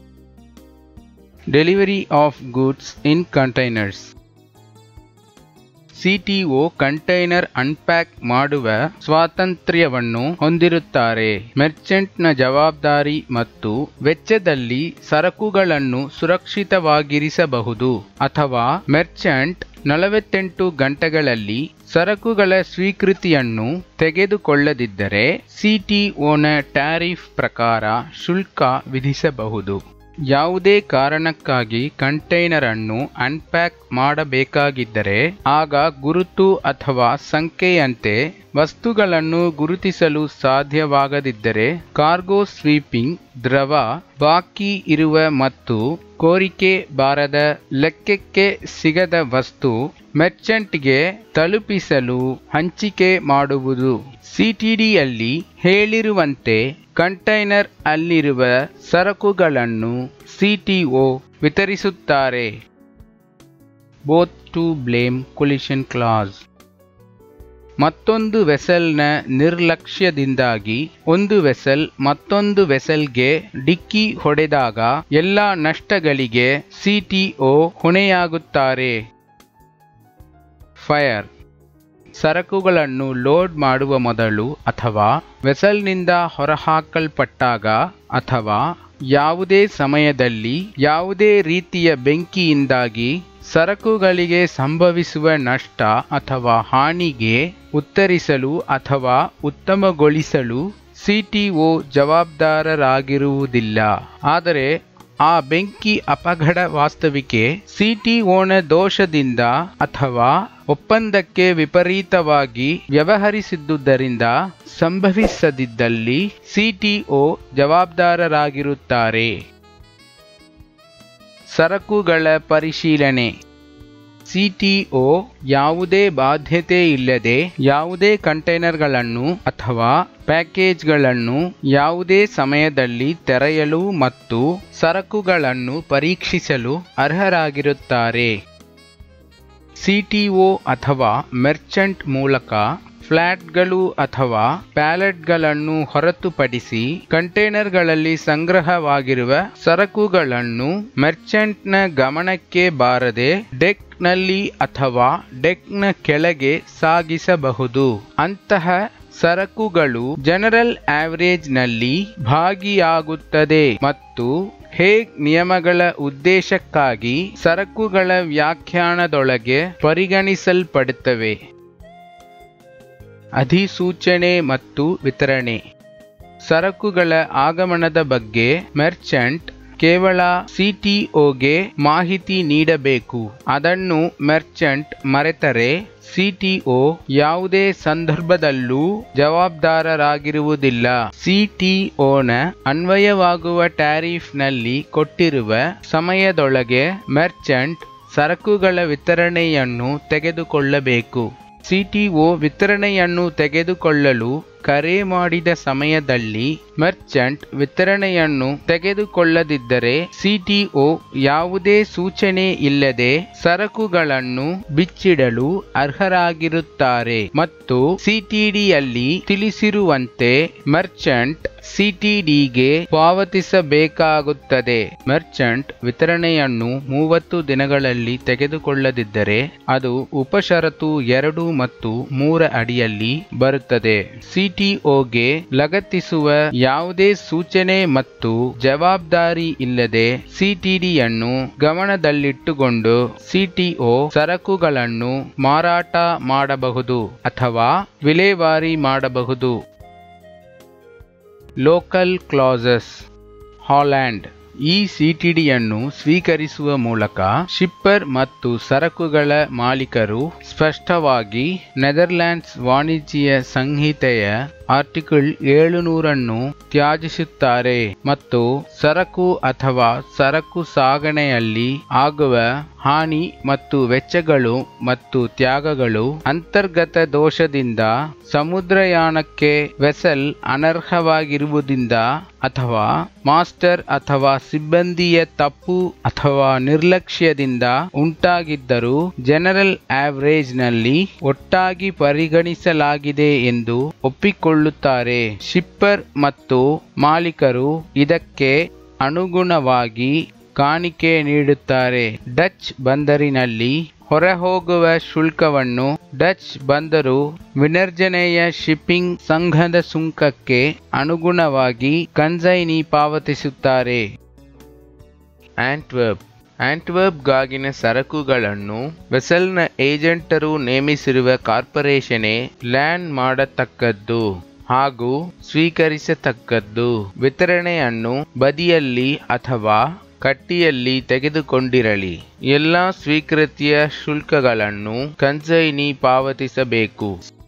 [SPEAKER 1] delivery of goods in containers CTO container unpack ಮಾಡುವ ಸ್ವಾತಂತ್ರ್ಯವನ್ನು ಹೊಂದಿರುತ್ತಾರೆ ಮೆರ್ಚೆಂಟ್ನ ಜವಾಬ್ದಾರಿ ಮತ್ತು ವೆಚ್ಚದಲ್ಲಿ ಸರಕುಗಳನ್ನು ಸುರಕ್ಷಿತವಾಗಿರಿಸಬಹುದು ಅಥವಾ ಮೆರ್ಚೆಂಟ್ ನಲವತ್ತೆಂಟು ಗಂಟೆಗಳಲ್ಲಿ ಸರಕುಗಳ ಸ್ವೀಕೃತಿಯನ್ನು ತೆಗೆದುಕೊಳ್ಳದಿದ್ದರೆ ಸಿಟಿಒನ ಟ್ಯಾರಿಫ್ ಪ್ರಕಾರ ಶುಲ್ಕ ವಿಧಿಸಬಹುದು ಯಾವುದೇ ಕಾರಣಕ್ಕಾಗಿ ಕಂಟೈನರ್ ಅನ್ನು ಅನ್ಪ್ಯಾಕ್ ಮಾಡಬೇಕಾಗಿದ್ದರೆ ಆಗ ಗುರುತು ಅಥವಾ ಸಂಖ್ಯೆಯಂತೆ ವಸ್ತುಗಳನ್ನು ಗುರುತಿಸಲು ಸಾಧ್ಯವಾಗದಿದ್ದರೆ ಕಾರ್ಗೋ ಸ್ವೀಪಿಂಗ್ ದ್ರವ ಬಾಕಿ ಇರುವ ಮತ್ತು ಕೋರಿಕೆ ಬಾರದ ಲೆಕ್ಕಕ್ಕೆ ಸಿಗದ ವಸ್ತು ಮೆರ್ಚೆಂಟ್ಗೆ ತಲುಪಿಸಲು ಹಂಚಿಕೆ ಮಾಡುವುದು ಸಿಟಿಡಿಯಲ್ಲಿ ಹೇಳಿರುವಂತೆ ಕಂಟೈನರ್ ಅಲ್ಲಿರುವ ಸರಕುಗಳನ್ನು ಸಿಟಿಒ ವಿತರಿಸುತ್ತಾರೆ both to blame collision clause ಮತ್ತೊಂದು ವೆಸಲ್ನ ನಿರ್ಲಕ್ಷ್ಯದಿಂದಾಗಿ ಒಂದು ವೆಸಲ್ ಮತ್ತೊಂದು ವೆಸಲ್ಗೆ ಡಿಕ್ಕಿ ಹೊಡೆದಾಗ ಎಲ್ಲ ನಷ್ಟಗಳಿಗೆ ಸಿಟಿಒ ಹೊಣೆಯಾಗುತ್ತಾರೆ ಫೈರ್ ಸರಕುಗಳನ್ನು ಲೋಡ್ ಮಾಡುವ ಮೊದಲು ಅಥವಾ ವೆಸಲ್ನಿಂದ ಹೊರಹಾಕಲ್ಪಟ್ಟಾಗ ಅಥವಾ ಯಾವುದೇ ಸಮಯದಲ್ಲಿ ಯಾವುದೇ ರೀತಿಯ ಬೆಂಕಿಯಿಂದಾಗಿ ಸರಕುಗಳಿಗೆ ಸಂಭವಿಸುವ ನಷ್ಟ ಅಥವಾ ಹಾನಿಗೆ ಉತ್ತರಿಸಲು ಅಥವಾ ಉತ್ತಮಗೊಳಿಸಲು ಸಿಟಿಒ ಜವಾಬ್ದಾರರಾಗಿರುವುದಿಲ್ಲ ಆದರೆ ಆ ಬೆಂಕಿ ಅಪಘಡ ವಾಸ್ತವಿಕೆ ಸಿಟಿಒನ ದೋಷದಿಂದ ಅಥವಾ ಒಪ್ಪಂದಕ್ಕೆ ವಿಪರೀತವಾಗಿ ವ್ಯವಹರಿಸಿದ್ದುದರಿಂದ ಸಂಭವಿಸದಿದ್ದಲ್ಲಿ ಸಿಟಿಒ ಜವಾಬ್ದಾರರಾಗಿರುತ್ತಾರೆ ಸರಕುಗಳ ಪರಿಶೀಲನೆ ಸಿಟಿಒ ಯಾವುದೇ ಬಾಧ್ಯತೆ ಇಲ್ಲದೆ ಯಾವುದೇ ಕಂಟೈನರ್ಗಳನ್ನು ಅಥವಾ ಪ್ಯಾಕೇಜ್ಗಳನ್ನು ಯಾವುದೇ ಸಮಯದಲ್ಲಿ ತೆರೆಯಲು ಮತ್ತು ಸರಕುಗಳನ್ನು ಪರೀಕ್ಷಿಸಲು ಅರ್ಹರಾಗಿರುತ್ತಾರೆ ಸಿಟಿಒ ಅಥವಾ ಮೆರ್ಚೆಂಟ್ ಮೂಲಕ ಫ್ಲಾಟ್ಗಳು ಅಥವಾ ಪ್ಯಾಲೆಟ್ಗಳನ್ನು ಹೊರತುಪಡಿಸಿ ಕಂಟೈನರ್ಗಳಲ್ಲಿ ಸಂಗ್ರಹವಾಗಿರುವ ಸರಕುಗಳನ್ನು ಮೆರ್ಚೆಂಟ್ನ ಗಮನಕ್ಕೆ ಬಾರದೆ ಡೆಕ್ನಲ್ಲಿ ಅಥವಾ ಡೆಕ್ನ ಕೆಳಗೆ ಸಾಗಿಸಬಹುದು ಅಂತಹ ಸರಕುಗಳು ಜನರಲ್ ಆವರೇಜ್ನಲ್ಲಿ ಭಾಗಿಯಾಗುತ್ತದೆ ಮತ್ತು ಹೇಗ್ ನಿಯಮಗಳ ಉದ್ದೇಶಕ್ಕಾಗಿ ಸರಕುಗಳ ವ್ಯಾಖ್ಯಾನದೊಳಗೆ ಪರಿಗಣಿಸಲ್ಪಡುತ್ತವೆ ಅಧಿಸೂಚನೆ ಮತ್ತು ವಿತರಣೆ ಸರಕುಗಳ ಆಗಮನದ ಬಗ್ಗೆ ಮೆರ್ಚೆಂಟ್ ಕೇವಲ ಸಿಟಿಒಗೆ ಮಾಹಿತಿ ನೀಡಬೇಕು ಅದನ್ನು ಮೆರ್ಚೆಂಟ್ ಮರೆತರೆ ಸಿಟಿಒ ಯಾವುದೇ ಸಂದರ್ಭದಲ್ಲೂ ಜವಾಬ್ದಾರರಾಗಿರುವುದಿಲ್ಲ ಸಿಟಿಒನ ಅನ್ವಯವಾಗುವ ಟ್ಯಾರಿಫ್ನಲ್ಲಿ ಕೊಟ್ಟಿರುವ ಸಮಯದೊಳಗೆ ಮೆರ್ಚೆಂಟ್ ಸರಕುಗಳ ವಿತರಣೆಯನ್ನು ತೆಗೆದುಕೊಳ್ಳಬೇಕು ಸಿಟಿಒ ವಿತರಣೆಯನ್ನು ತೆಗೆದುಕೊಳ್ಳಲು ಕರೆ ಮಾಡಿದ ಸಮಯದಲ್ಲಿ ಮರ್ಚೆಂಟ್ ವಿತರಣೆಯನ್ನು ತೆಗೆದುಕೊಳ್ಳದಿದ್ದರೆ ಸಿಟಿಒ ಯಾವುದೇ ಸೂಚನೆ ಇಲ್ಲದೆ ಸರಕುಗಳನ್ನು ಬಿಚ್ಚಿಡಲು ಅರ್ಹರಾಗಿರುತ್ತಾರೆ ಮತ್ತು ಸಿಟಿಡಿಯಲ್ಲಿ ತಿಳಿಸಿರುವಂತೆ ಮರ್ಚೆಂಟ್ ಸಿಟಿಡಿಗೆ ಪಾವತಿಸಬೇಕಾಗುತ್ತದೆ ಮರ್ಚೆಂಟ್ ವಿತರಣೆಯನ್ನು ಮೂವತ್ತು ದಿನಗಳಲ್ಲಿ ತೆಗೆದುಕೊಳ್ಳದಿದ್ದರೆ ಅದು ಉಪಷರತ್ತು ಎರಡು ಮತ್ತು ಮೂರ ಅಡಿಯಲ್ಲಿ ಬರುತ್ತದೆ ಸಿಟಿಒಗೆ ಲಗತ್ತಿಸುವ ಯಾವುದೇ ಸೂಚನೆ ಮತ್ತು ಜವಾಬ್ದಾರಿ ಇಲ್ಲದೆ ಸಿಟಿಡಿಯನ್ನು ಗಮನದಲ್ಲಿಟ್ಟುಕೊಂಡು ಸಿಟಿಒ ಸರಕುಗಳನ್ನು ಮಾರಾಟ ಮಾಡಬಹುದು ಅಥವಾ ವಿಲೇವಾರಿ ಮಾಡಬಹುದು ಲೋಕಲ್ ಕ್ಲಾಸಸ್ ಹಾಲ್ಯಾಂಡ್ ಈ ಸಿಟಿಡಿಯನ್ನು ಸ್ವೀಕರಿಸುವ ಮೂಲಕ ಶಿಪ್ಪರ್ ಮತ್ತು ಸರಕುಗಳ ಮಾಲೀಕರು ಸ್ಪಷ್ಟವಾಗಿ ನೆದರ್ಲ್ಯಾಂಡ್ಸ್ ವಾಣಿಜ್ಯ ಸಂಹಿತೆಯ ಆರ್ಟಿಕಲ್ ಏಳುನೂರನ್ನು ತ್ಯಾಜಿಸುತ್ತಾರೆ ಮತ್ತು ಸರಕು ಅಥವಾ ಸರಕು ಸಾಗಣೆಯಲ್ಲಿ ಆಗುವ ಹಾನಿ ಮತ್ತು ವೆಚ್ಚಗಳು ಮತ್ತು ತ್ಯಾಗಗಳು ಅಂತರ್ಗತ ದೋಷದಿಂದ ಸಮುದ್ರಯಾನಕ್ಕೆ ವೆಸಲ್ ಅನರ್ಹವಾಗಿರುವುದರಿಂದ ಅಥವಾ ಮಾಸ್ಟರ್ ಅಥವಾ ಸಿಬ್ಬಂದಿಯ ತಪ್ಪು ಅಥವಾ ನಿರ್ಲಕ್ಷ್ಯದಿಂದ ಉಂಟಾಗಿದ್ದರೂ ಜನರಲ್ ಆವರೇಜ್ನಲ್ಲಿ ಒಟ್ಟಾಗಿ ಪರಿಗಣಿಸಲಾಗಿದೆ ಎಂದು ಒಪ್ಪಿಕೊಳ್ಳುತ್ತಾರೆ ಶಿಪ್ಪರ್ ಮತ್ತು ಮಾಲೀಕರು ಇದಕ್ಕೆ ಅನುಗುಣವಾಗಿ ಕಾಣಿಕೆ ನೀಡುತ್ತಾರೆ ಡಚ್ ಬಂದರಿನಲ್ಲಿ ಹೊರಹೋಗುವ ಶುಲ್ಕವನ್ನು ಡಚ್ ಬಂದರು ವಿನರ್ಜನೆಯ ಶಿಪ್ಪಿಂಗ್ ಸಂಘದ ಸುಂಕಕ್ಕೆ ಅನುಗುಣವಾಗಿ ಕಂಜೈನಿ ಪಾವತಿಸುತ್ತಾರೆ ಆಂಟ್ವರ್ಪ್ ಆಂಟ್ವರ್ಪ್ಗಾಗಿನ ಸರಕುಗಳನ್ನು ವೆಸಲ್ನ ಏಜೆಂಟರು ನೇಮಿಸಿರುವ ಕಾರ್ಪೊರೇಷನೇ ಲ್ಯಾಂಡ್ ಮಾಡತಕ್ಕದ್ದು ಹಾಗೂ ಸ್ವೀಕರಿಸತಕ್ಕದ್ದು ವಿತರಣೆಯನ್ನು ಬದಿಯಲ್ಲಿ ಅಥವಾ ಕಟ್ಟಿಯಲ್ಲಿ ತೆಗೆದುಕೊಂಡಿರಲಿ ಎಲ್ಲ ಸ್ವೀಕೃತಿಯ ಶುಲ್ಕಗಳನ್ನು ಕಂಸೈನಿ ಪಾವತಿಸಬೇಕು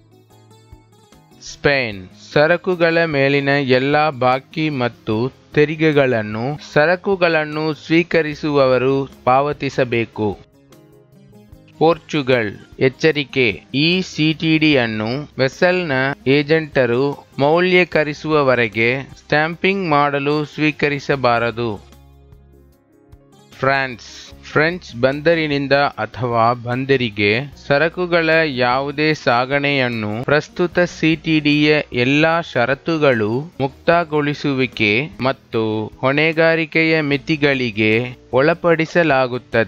[SPEAKER 1] ಸ್ಪೇನ್ ಸರಕುಗಳ ಮೇಲಿನ ಎಲ್ಲ ಬಾಕಿ ಮತ್ತು ತೆರಿಗೆಗಳನ್ನು ಸರಕುಗಳನ್ನು ಸ್ವೀಕರಿಸುವವರು ಪಾವತಿಸಬೇಕು ಪೋರ್ಚುಗಲ್ ಎಚ್ಚರಿಕೆ ಈ ಸಿಟಿಡಿಯನ್ನು ವೆಸಲ್ನ ಏಜೆಂಟರು ಮೌಲ್ಯೀಕರಿಸುವವರೆಗೆ ಸ್ಟ್ಯಾಂಪಿಂಗ್ ಮಾಡಲು ಸ್ವೀಕರಿಸಬಾರದು ಫ್ರಾನ್ಸ್ ಫ್ರೆಂಚ್ ಬಂದರಿನಿಂದ ಅಥವಾ ಬಂದರಿಗೆ ಸರಕುಗಳ ಯಾವುದೇ ಸಾಗಣೆಯನ್ನು ಪ್ರಸ್ತುತ ಸಿಟಿಡಿಯ ಎಲ್ಲಾ ಷರತ್ತುಗಳು ಮುಕ್ತಗೊಳಿಸುವಿಕೆ ಮತ್ತು ಹೊಣೆಗಾರಿಕೆಯ ಮಿತಿಗಳಿಗೆ ಒಳಪಡಿಸಲಾಗುತ್ತದೆ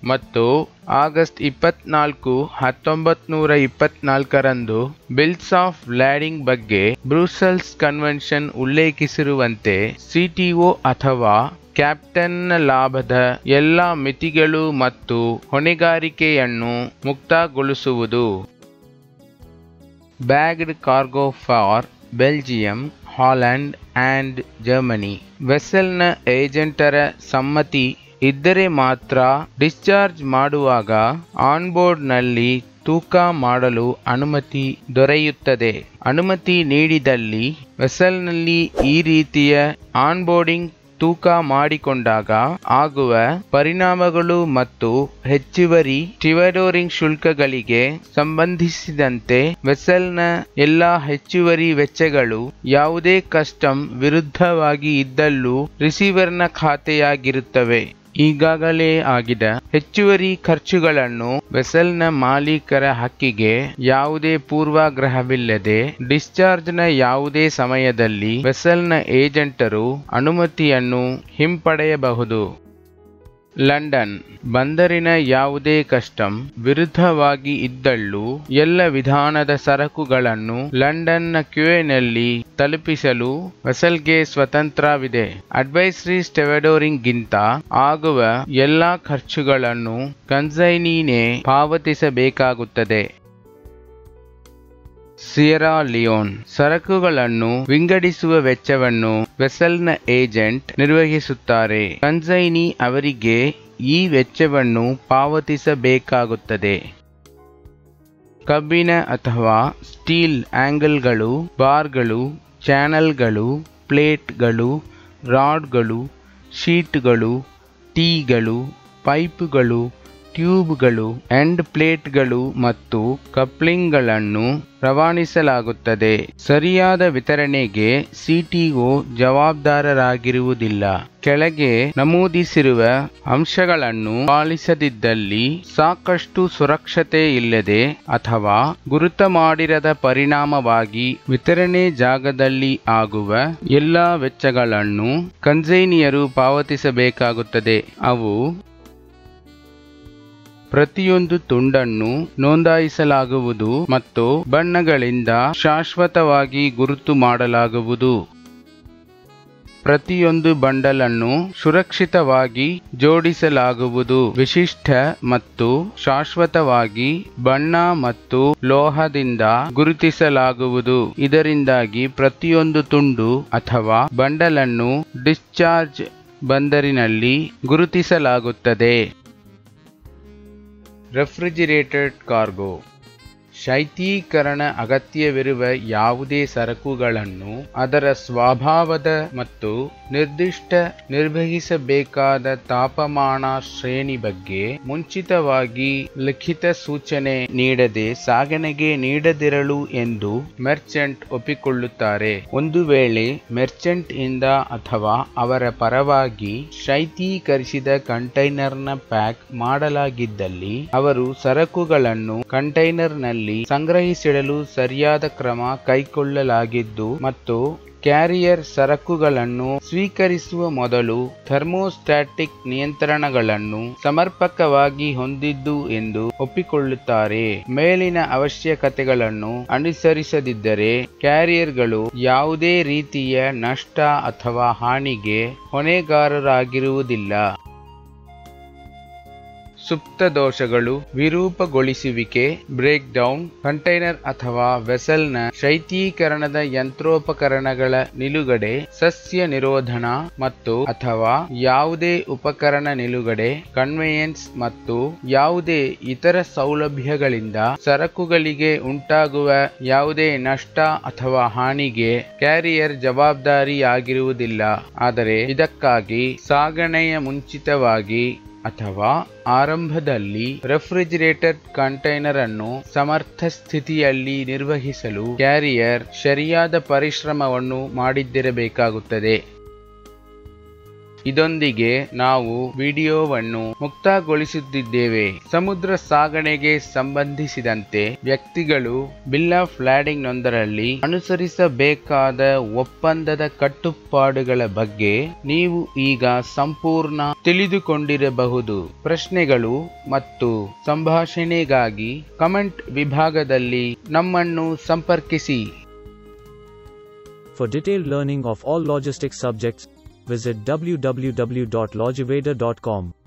[SPEAKER 1] ಮತ್ತು ಆಗಸ್ಟ್ ಇಪ್ಪತ್ನಾಲ್ಕು ಹತ್ತೊಂಬತ್ತು ನೂರ ಇಪ್ಪತ್ನಾಲ್ಕರಂದು ಬಿಲ್ಸ್ ಆಫ್ ಲ್ಯಾಡಿಂಗ್ ಬಗ್ಗೆ ಬ್ರೂಸೆಲ್ಸ್ ಕನ್ವೆನ್ಷನ್ ಉಲ್ಲೇಖಿಸಿರುವಂತೆ ಸಿಟಿಒ ಅಥವಾ ಕ್ಯಾಪ್ಟನ್ನ ಲಾಭದ ಎಲ್ಲ ಮಿತಿಗಳು ಮತ್ತು ಹೊಣೆಗಾರಿಕೆಯನ್ನು ಮುಕ್ತಗೊಳಿಸುವುದು bagged cargo for Belgium Holland and Germany ವೆಸೆಲ್ನ ಏಜೆಂಟರ ಸಮ್ಮತಿ ಇದ್ದರೆ ಮಾತ್ರ ಡಿಸ್ಚಾರ್ಜ್ ಮಾಡುವಾಗ ಆನ್ಬೋರ್ಡ್ನಲ್ಲಿ ತೂಕ ಮಾಡಲು ಅನುಮತಿ ದೊರೆಯುತ್ತದೆ ಅನುಮತಿ ನೀಡಿದಲ್ಲಿ ವೆಸಲ್ನಲ್ಲಿ ಈ ರೀತಿಯ ಆನ್ಬೋರ್ಡಿಂಗ್ ತೂಕ ಮಾಡಿಕೊಂಡಾಗ ಆಗುವ ಪರಿಣಾಮಗಳು ಮತ್ತು ಹೆಚ್ಚುವರಿ ಸ್ಟಿವಡೋರಿಂಗ್ ಶುಲ್ಕಗಳಿಗೆ ಸಂಬಂಧಿಸಿದಂತೆ ವೆಸಲ್ನ ಎಲ್ಲಾ ಹೆಚ್ಚುವರಿ ವೆಚ್ಚಗಳು ಯಾವುದೇ ಕಸ್ಟಮ್ ವಿರುದ್ಧವಾಗಿ ಇದ್ದಲ್ಲೂ ರಿಸೀವರ್ನ ಖಾತೆಯಾಗಿರುತ್ತವೆ ಈಗಾಗಲೇ ಆಗಿದ ಹೆಚ್ಚುವರಿ ಖರ್ಚುಗಳನ್ನು ವೆಸಲ್ನ ಮಾಲೀಕರ ಹಕ್ಕಿಗೆ ಯಾವುದೇ ಪೂರ್ವಾಗ್ರಹವಿಲ್ಲದೆ ಡಿಸ್ಚಾರ್ಜ್ನ ಯಾವುದೇ ಸಮಯದಲ್ಲಿ ವೆಸಲ್ನ ಏಜೆಂಟರು ಅನುಮತಿಯನ್ನು ಹಿಂಪಡೆಯಬಹುದು ಲಂಡನ್ ಬಂದರಿನ ಯಾವುದೇ ಕಸ್ಟಮ್ ವಿರುದ್ಧವಾಗಿ ಇದ್ದಲ್ಲೂ ಎಲ್ಲ ವಿಧಾನದ ಸರಕುಗಳನ್ನು ಲಂಡನ್ನ ಕ್ಯೂಎನಲ್ಲಿ ತಲುಪಿಸಲು ವೆಸಲ್ಗೆ ಸ್ವತಂತ್ರವಿದೆ ಅಡ್ವೈಸರಿ ಸ್ಟೆವಡೋರಿಂಗ್ಗಿಂತ ಆಗುವ ಎಲ್ಲಾ ಖರ್ಚುಗಳನ್ನು ಕನ್ಸೈನಿನೇ ಪಾವತಿಸಬೇಕಾಗುತ್ತದೆ ಸಿಯರಾ ಲಿಯೋನ್ ಸರಕುಗಳನ್ನು ವಿಂಗಡಿಸುವ ವೆಚ್ಚವನ್ನು ವೆಸಲ್ನ ಏಜೆಂಟ್ ನಿರ್ವಹಿಸುತ್ತಾರೆ ಕನ್ಸೈನಿ ಅವರಿಗೆ ಈ ವೆಚ್ಚವನ್ನು ಪಾವತಿಸಬೇಕಾಗುತ್ತದೆ ಕಬ್ಬಿಣ ಅಥವಾ ಸ್ಟೀಲ್ ಆಂಗಲ್ಗಳು ಬಾರ್ಗಳು ಚಾನಲ್ಗಳು ಪ್ಲೇಟ್ಗಳು ರಾಡ್ಗಳು ಶೀಟ್ಗಳು ಟೀಗಳು ಪೈಪುಗಳು ಟ್ಯೂಬ್ಗಳು ಎಂಡ್ ಪ್ಲೇಟ್ಗಳು ಮತ್ತು ಕಪ್ಲಿಂಗ್ಗಳನ್ನು ರವಾನಿಸಲಾಗುತ್ತದೆ ಸರಿಯಾದ ವಿತರಣೆಗೆ ಸಿಟಿಒ ಜವಾಬ್ದಾರರಾಗಿರುವುದಿಲ್ಲ ಕೆಳಗೆ ನಮೂದಿಸಿರುವ ಅಂಶಗಳನ್ನು ಪಾಲಿಸದಿದ್ದಲ್ಲಿ ಸಾಕಷ್ಟು ಸುರಕ್ಷತೆ ಇಲ್ಲದೆ ಅಥವಾ ಗುರುತ ಮಾಡಿರದ ಪರಿಣಾಮವಾಗಿ ವಿತರಣೆ ಜಾಗದಲ್ಲಿ ಆಗುವ ಎಲ್ಲಾ ವೆಚ್ಚಗಳನ್ನು ಕನ್ಸೈನಿಯರು ಪಾವತಿಸಬೇಕಾಗುತ್ತದೆ ಅವು ಪ್ರತಿಯೊಂದು ತುಂಡನ್ನು ನೋಂದಾಯಿಸಲಾಗುವುದು ಮತ್ತು ಬಣ್ಣಗಳಿಂದ ಶಾಶ್ವತವಾಗಿ ಗುರುತು ಮಾಡಲಾಗುವುದು ಪ್ರತಿಯೊಂದು ಬಂಡಲನ್ನು ಸುರಕ್ಷಿತವಾಗಿ ಜೋಡಿಸಲಾಗುವುದು ವಿಶಿಷ್ಟ ಮತ್ತು ಶಾಶ್ವತವಾಗಿ ಬಣ್ಣ ಮತ್ತು ಲೋಹದಿಂದ ಗುರುತಿಸಲಾಗುವುದು ಇದರಿಂದಾಗಿ ಪ್ರತಿಯೊಂದು ತುಂಡು ಅಥವಾ ಬಂಡಲನ್ನು ಡಿಸ್ಚಾರ್ಜ್ ಬಂದರಿನಲ್ಲಿ ಗುರುತಿಸಲಾಗುತ್ತದೆ ರೆಫ್ರಿಜಿರೇಟೆಡ್ ಕಾರ್ಗೋ ಶೈತ್ಯೀಕರಣ ಅಗತ್ಯವಿರುವ ಯಾವುದೇ ಸರಕುಗಳನ್ನು ಅದರ ಸ್ವಭಾವದ ಮತ್ತು ನಿರ್ದಿಷ್ಟ ನಿರ್ವಹಿಸಬೇಕಾದ ತಾಪಮಾನ ಶ್ರೇಣಿ ಬಗ್ಗೆ ಮುಂಚಿತವಾಗಿ ಲಿಖಿತ ಸೂಚನೆ ನೀಡದೆ ಸಾಗಣೆಗೆ ನೀಡದಿರಲು ಎಂದು ಮೆರ್ಚೆಂಟ್ ಒಪ್ಪಿಕೊಳ್ಳುತ್ತಾರೆ ಒಂದು ವೇಳೆ ಮೆರ್ಚೆಂಟ್ ಇಂದ ಅಥವಾ ಅವರ ಪರವಾಗಿ ಶೈತ್ಯೀಕರಿಸಿದ ಕಂಟೈನರ್ನ ಪ್ಯಾಕ್ ಮಾಡಲಾಗಿದ್ದಲ್ಲಿ ಅವರು ಸರಕುಗಳನ್ನು ಕಂಟೈನರ್ನಲ್ಲಿ ಸಂಗ್ರಹಿಸಿಡಲು ಸರಿಯಾದ ಕ್ರಮ ಕೈಗೊಳ್ಳಲಾಗಿದ್ದು ಮತ್ತು ಕ್ಯಾರಿಯರ್ ಸರಕುಗಳನ್ನು ಸ್ವೀಕರಿಸುವ ಮೊದಲು ಥರ್ಮೋಸ್ಟ್ಯಾಟಿಕ್ ನಿಯಂತ್ರಣಗಳನ್ನು ಸಮರ್ಪಕವಾಗಿ ಹೊಂದಿದ್ದು ಎಂದು ಒಪ್ಪಿಕೊಳ್ಳುತ್ತಾರೆ ಮೇಲಿನ ಅವಶ್ಯಕತೆಗಳನ್ನು ಅನುಸರಿಸದಿದ್ದರೆ ಕ್ಯಾರಿಯರ್ಗಳು ಯಾವುದೇ ರೀತಿಯ ನಷ್ಟ ಅಥವಾ ಹಾನಿಗೆ ಹೊಣೆಗಾರರಾಗಿರುವುದಿಲ್ಲ ಸುಪ್ತ ದೋಷಗಳು ವಿರೂಪಗೊಳಿಸುವಿಕೆ ಬ್ರೇಕ್ ಡೌನ್ ಕಂಟೈನರ್ ಅಥವಾ ವೆಸಲ್ನ ಶೈತ್ಯೀಕರಣದ ಯಂತ್ರೋಪಕರಣಗಳ ನಿಲುಗಡೆ ಸಸ್ಯ ನಿರೋಧನ ಮತ್ತು ಅಥವಾ ಯಾವುದೇ ಉಪಕರಣ ನಿಲುಗಡೆ ಕನ್ವೇಯನ್ಸ್ ಮತ್ತು ಯಾವುದೇ ಇತರ ಸೌಲಭ್ಯಗಳಿಂದ ಸರಕುಗಳಿಗೆ ಉಂಟಾಗುವ ಯಾವುದೇ ನಷ್ಟ ಅಥವಾ ಹಾನಿಗೆ ಕ್ಯಾರಿಯರ್ ಜವಾಬ್ದಾರಿಯಾಗಿರುವುದಿಲ್ಲ ಆದರೆ ಇದಕ್ಕಾಗಿ ಸಾಗಣೆಯ ಮುಂಚಿತವಾಗಿ ಅಥವಾ ಆರಂಭದಲ್ಲಿ ರೆಫ್ರಿಜಿರೇಟರ್ ಕಂಟೈನರ್ ಅನ್ನು ಸಮರ್ಥ ಸ್ಥಿತಿಯಲ್ಲಿ ನಿರ್ವಹಿಸಲು ಕ್ಯಾರಿಯರ್ ಸರಿಯಾದ ಪರಿಶ್ರಮವನ್ನು ಮಾಡಿದ್ದಿರಬೇಕಾಗುತ್ತದೆ ಇದೊಂದಿಗೆ ನಾವು ವಿಡಿಯೋವನ್ನು ಮುಕ್ತಗೊಳಿಸುತ್ತಿದ್ದೇವೆ ಸಮುದ್ರ ಸಾಗಣೆಗೆ ಸಂಬಂಧಿಸಿದಂತೆ ವ್ಯಕ್ತಿಗಳು ಬಿಲ್ ಆಫ್ ಲ್ಯಾಂಡಿಂಗ್ ನೊಂದರಲ್ಲಿ ಅನುಸರಿಸಬೇಕಾದ ಒಪ್ಪಂದದ ಕಟ್ಟುಪಾಡುಗಳ ಬಗ್ಗೆ ನೀವು ಈಗ ಸಂಪೂರ್ಣ ತಿಳಿದುಕೊಂಡಿರಬಹುದು ಪ್ರಶ್ನೆಗಳು ಮತ್ತು ಸಂಭಾಷಣೆಗಾಗಿ ಕಮೆಂಟ್ ವಿಭಾಗದಲ್ಲಿ ನಮ್ಮನ್ನು ಸಂಪರ್ಕಿಸಿ
[SPEAKER 2] For detailed learning of all logistics subjects, visit www.logiveda.com.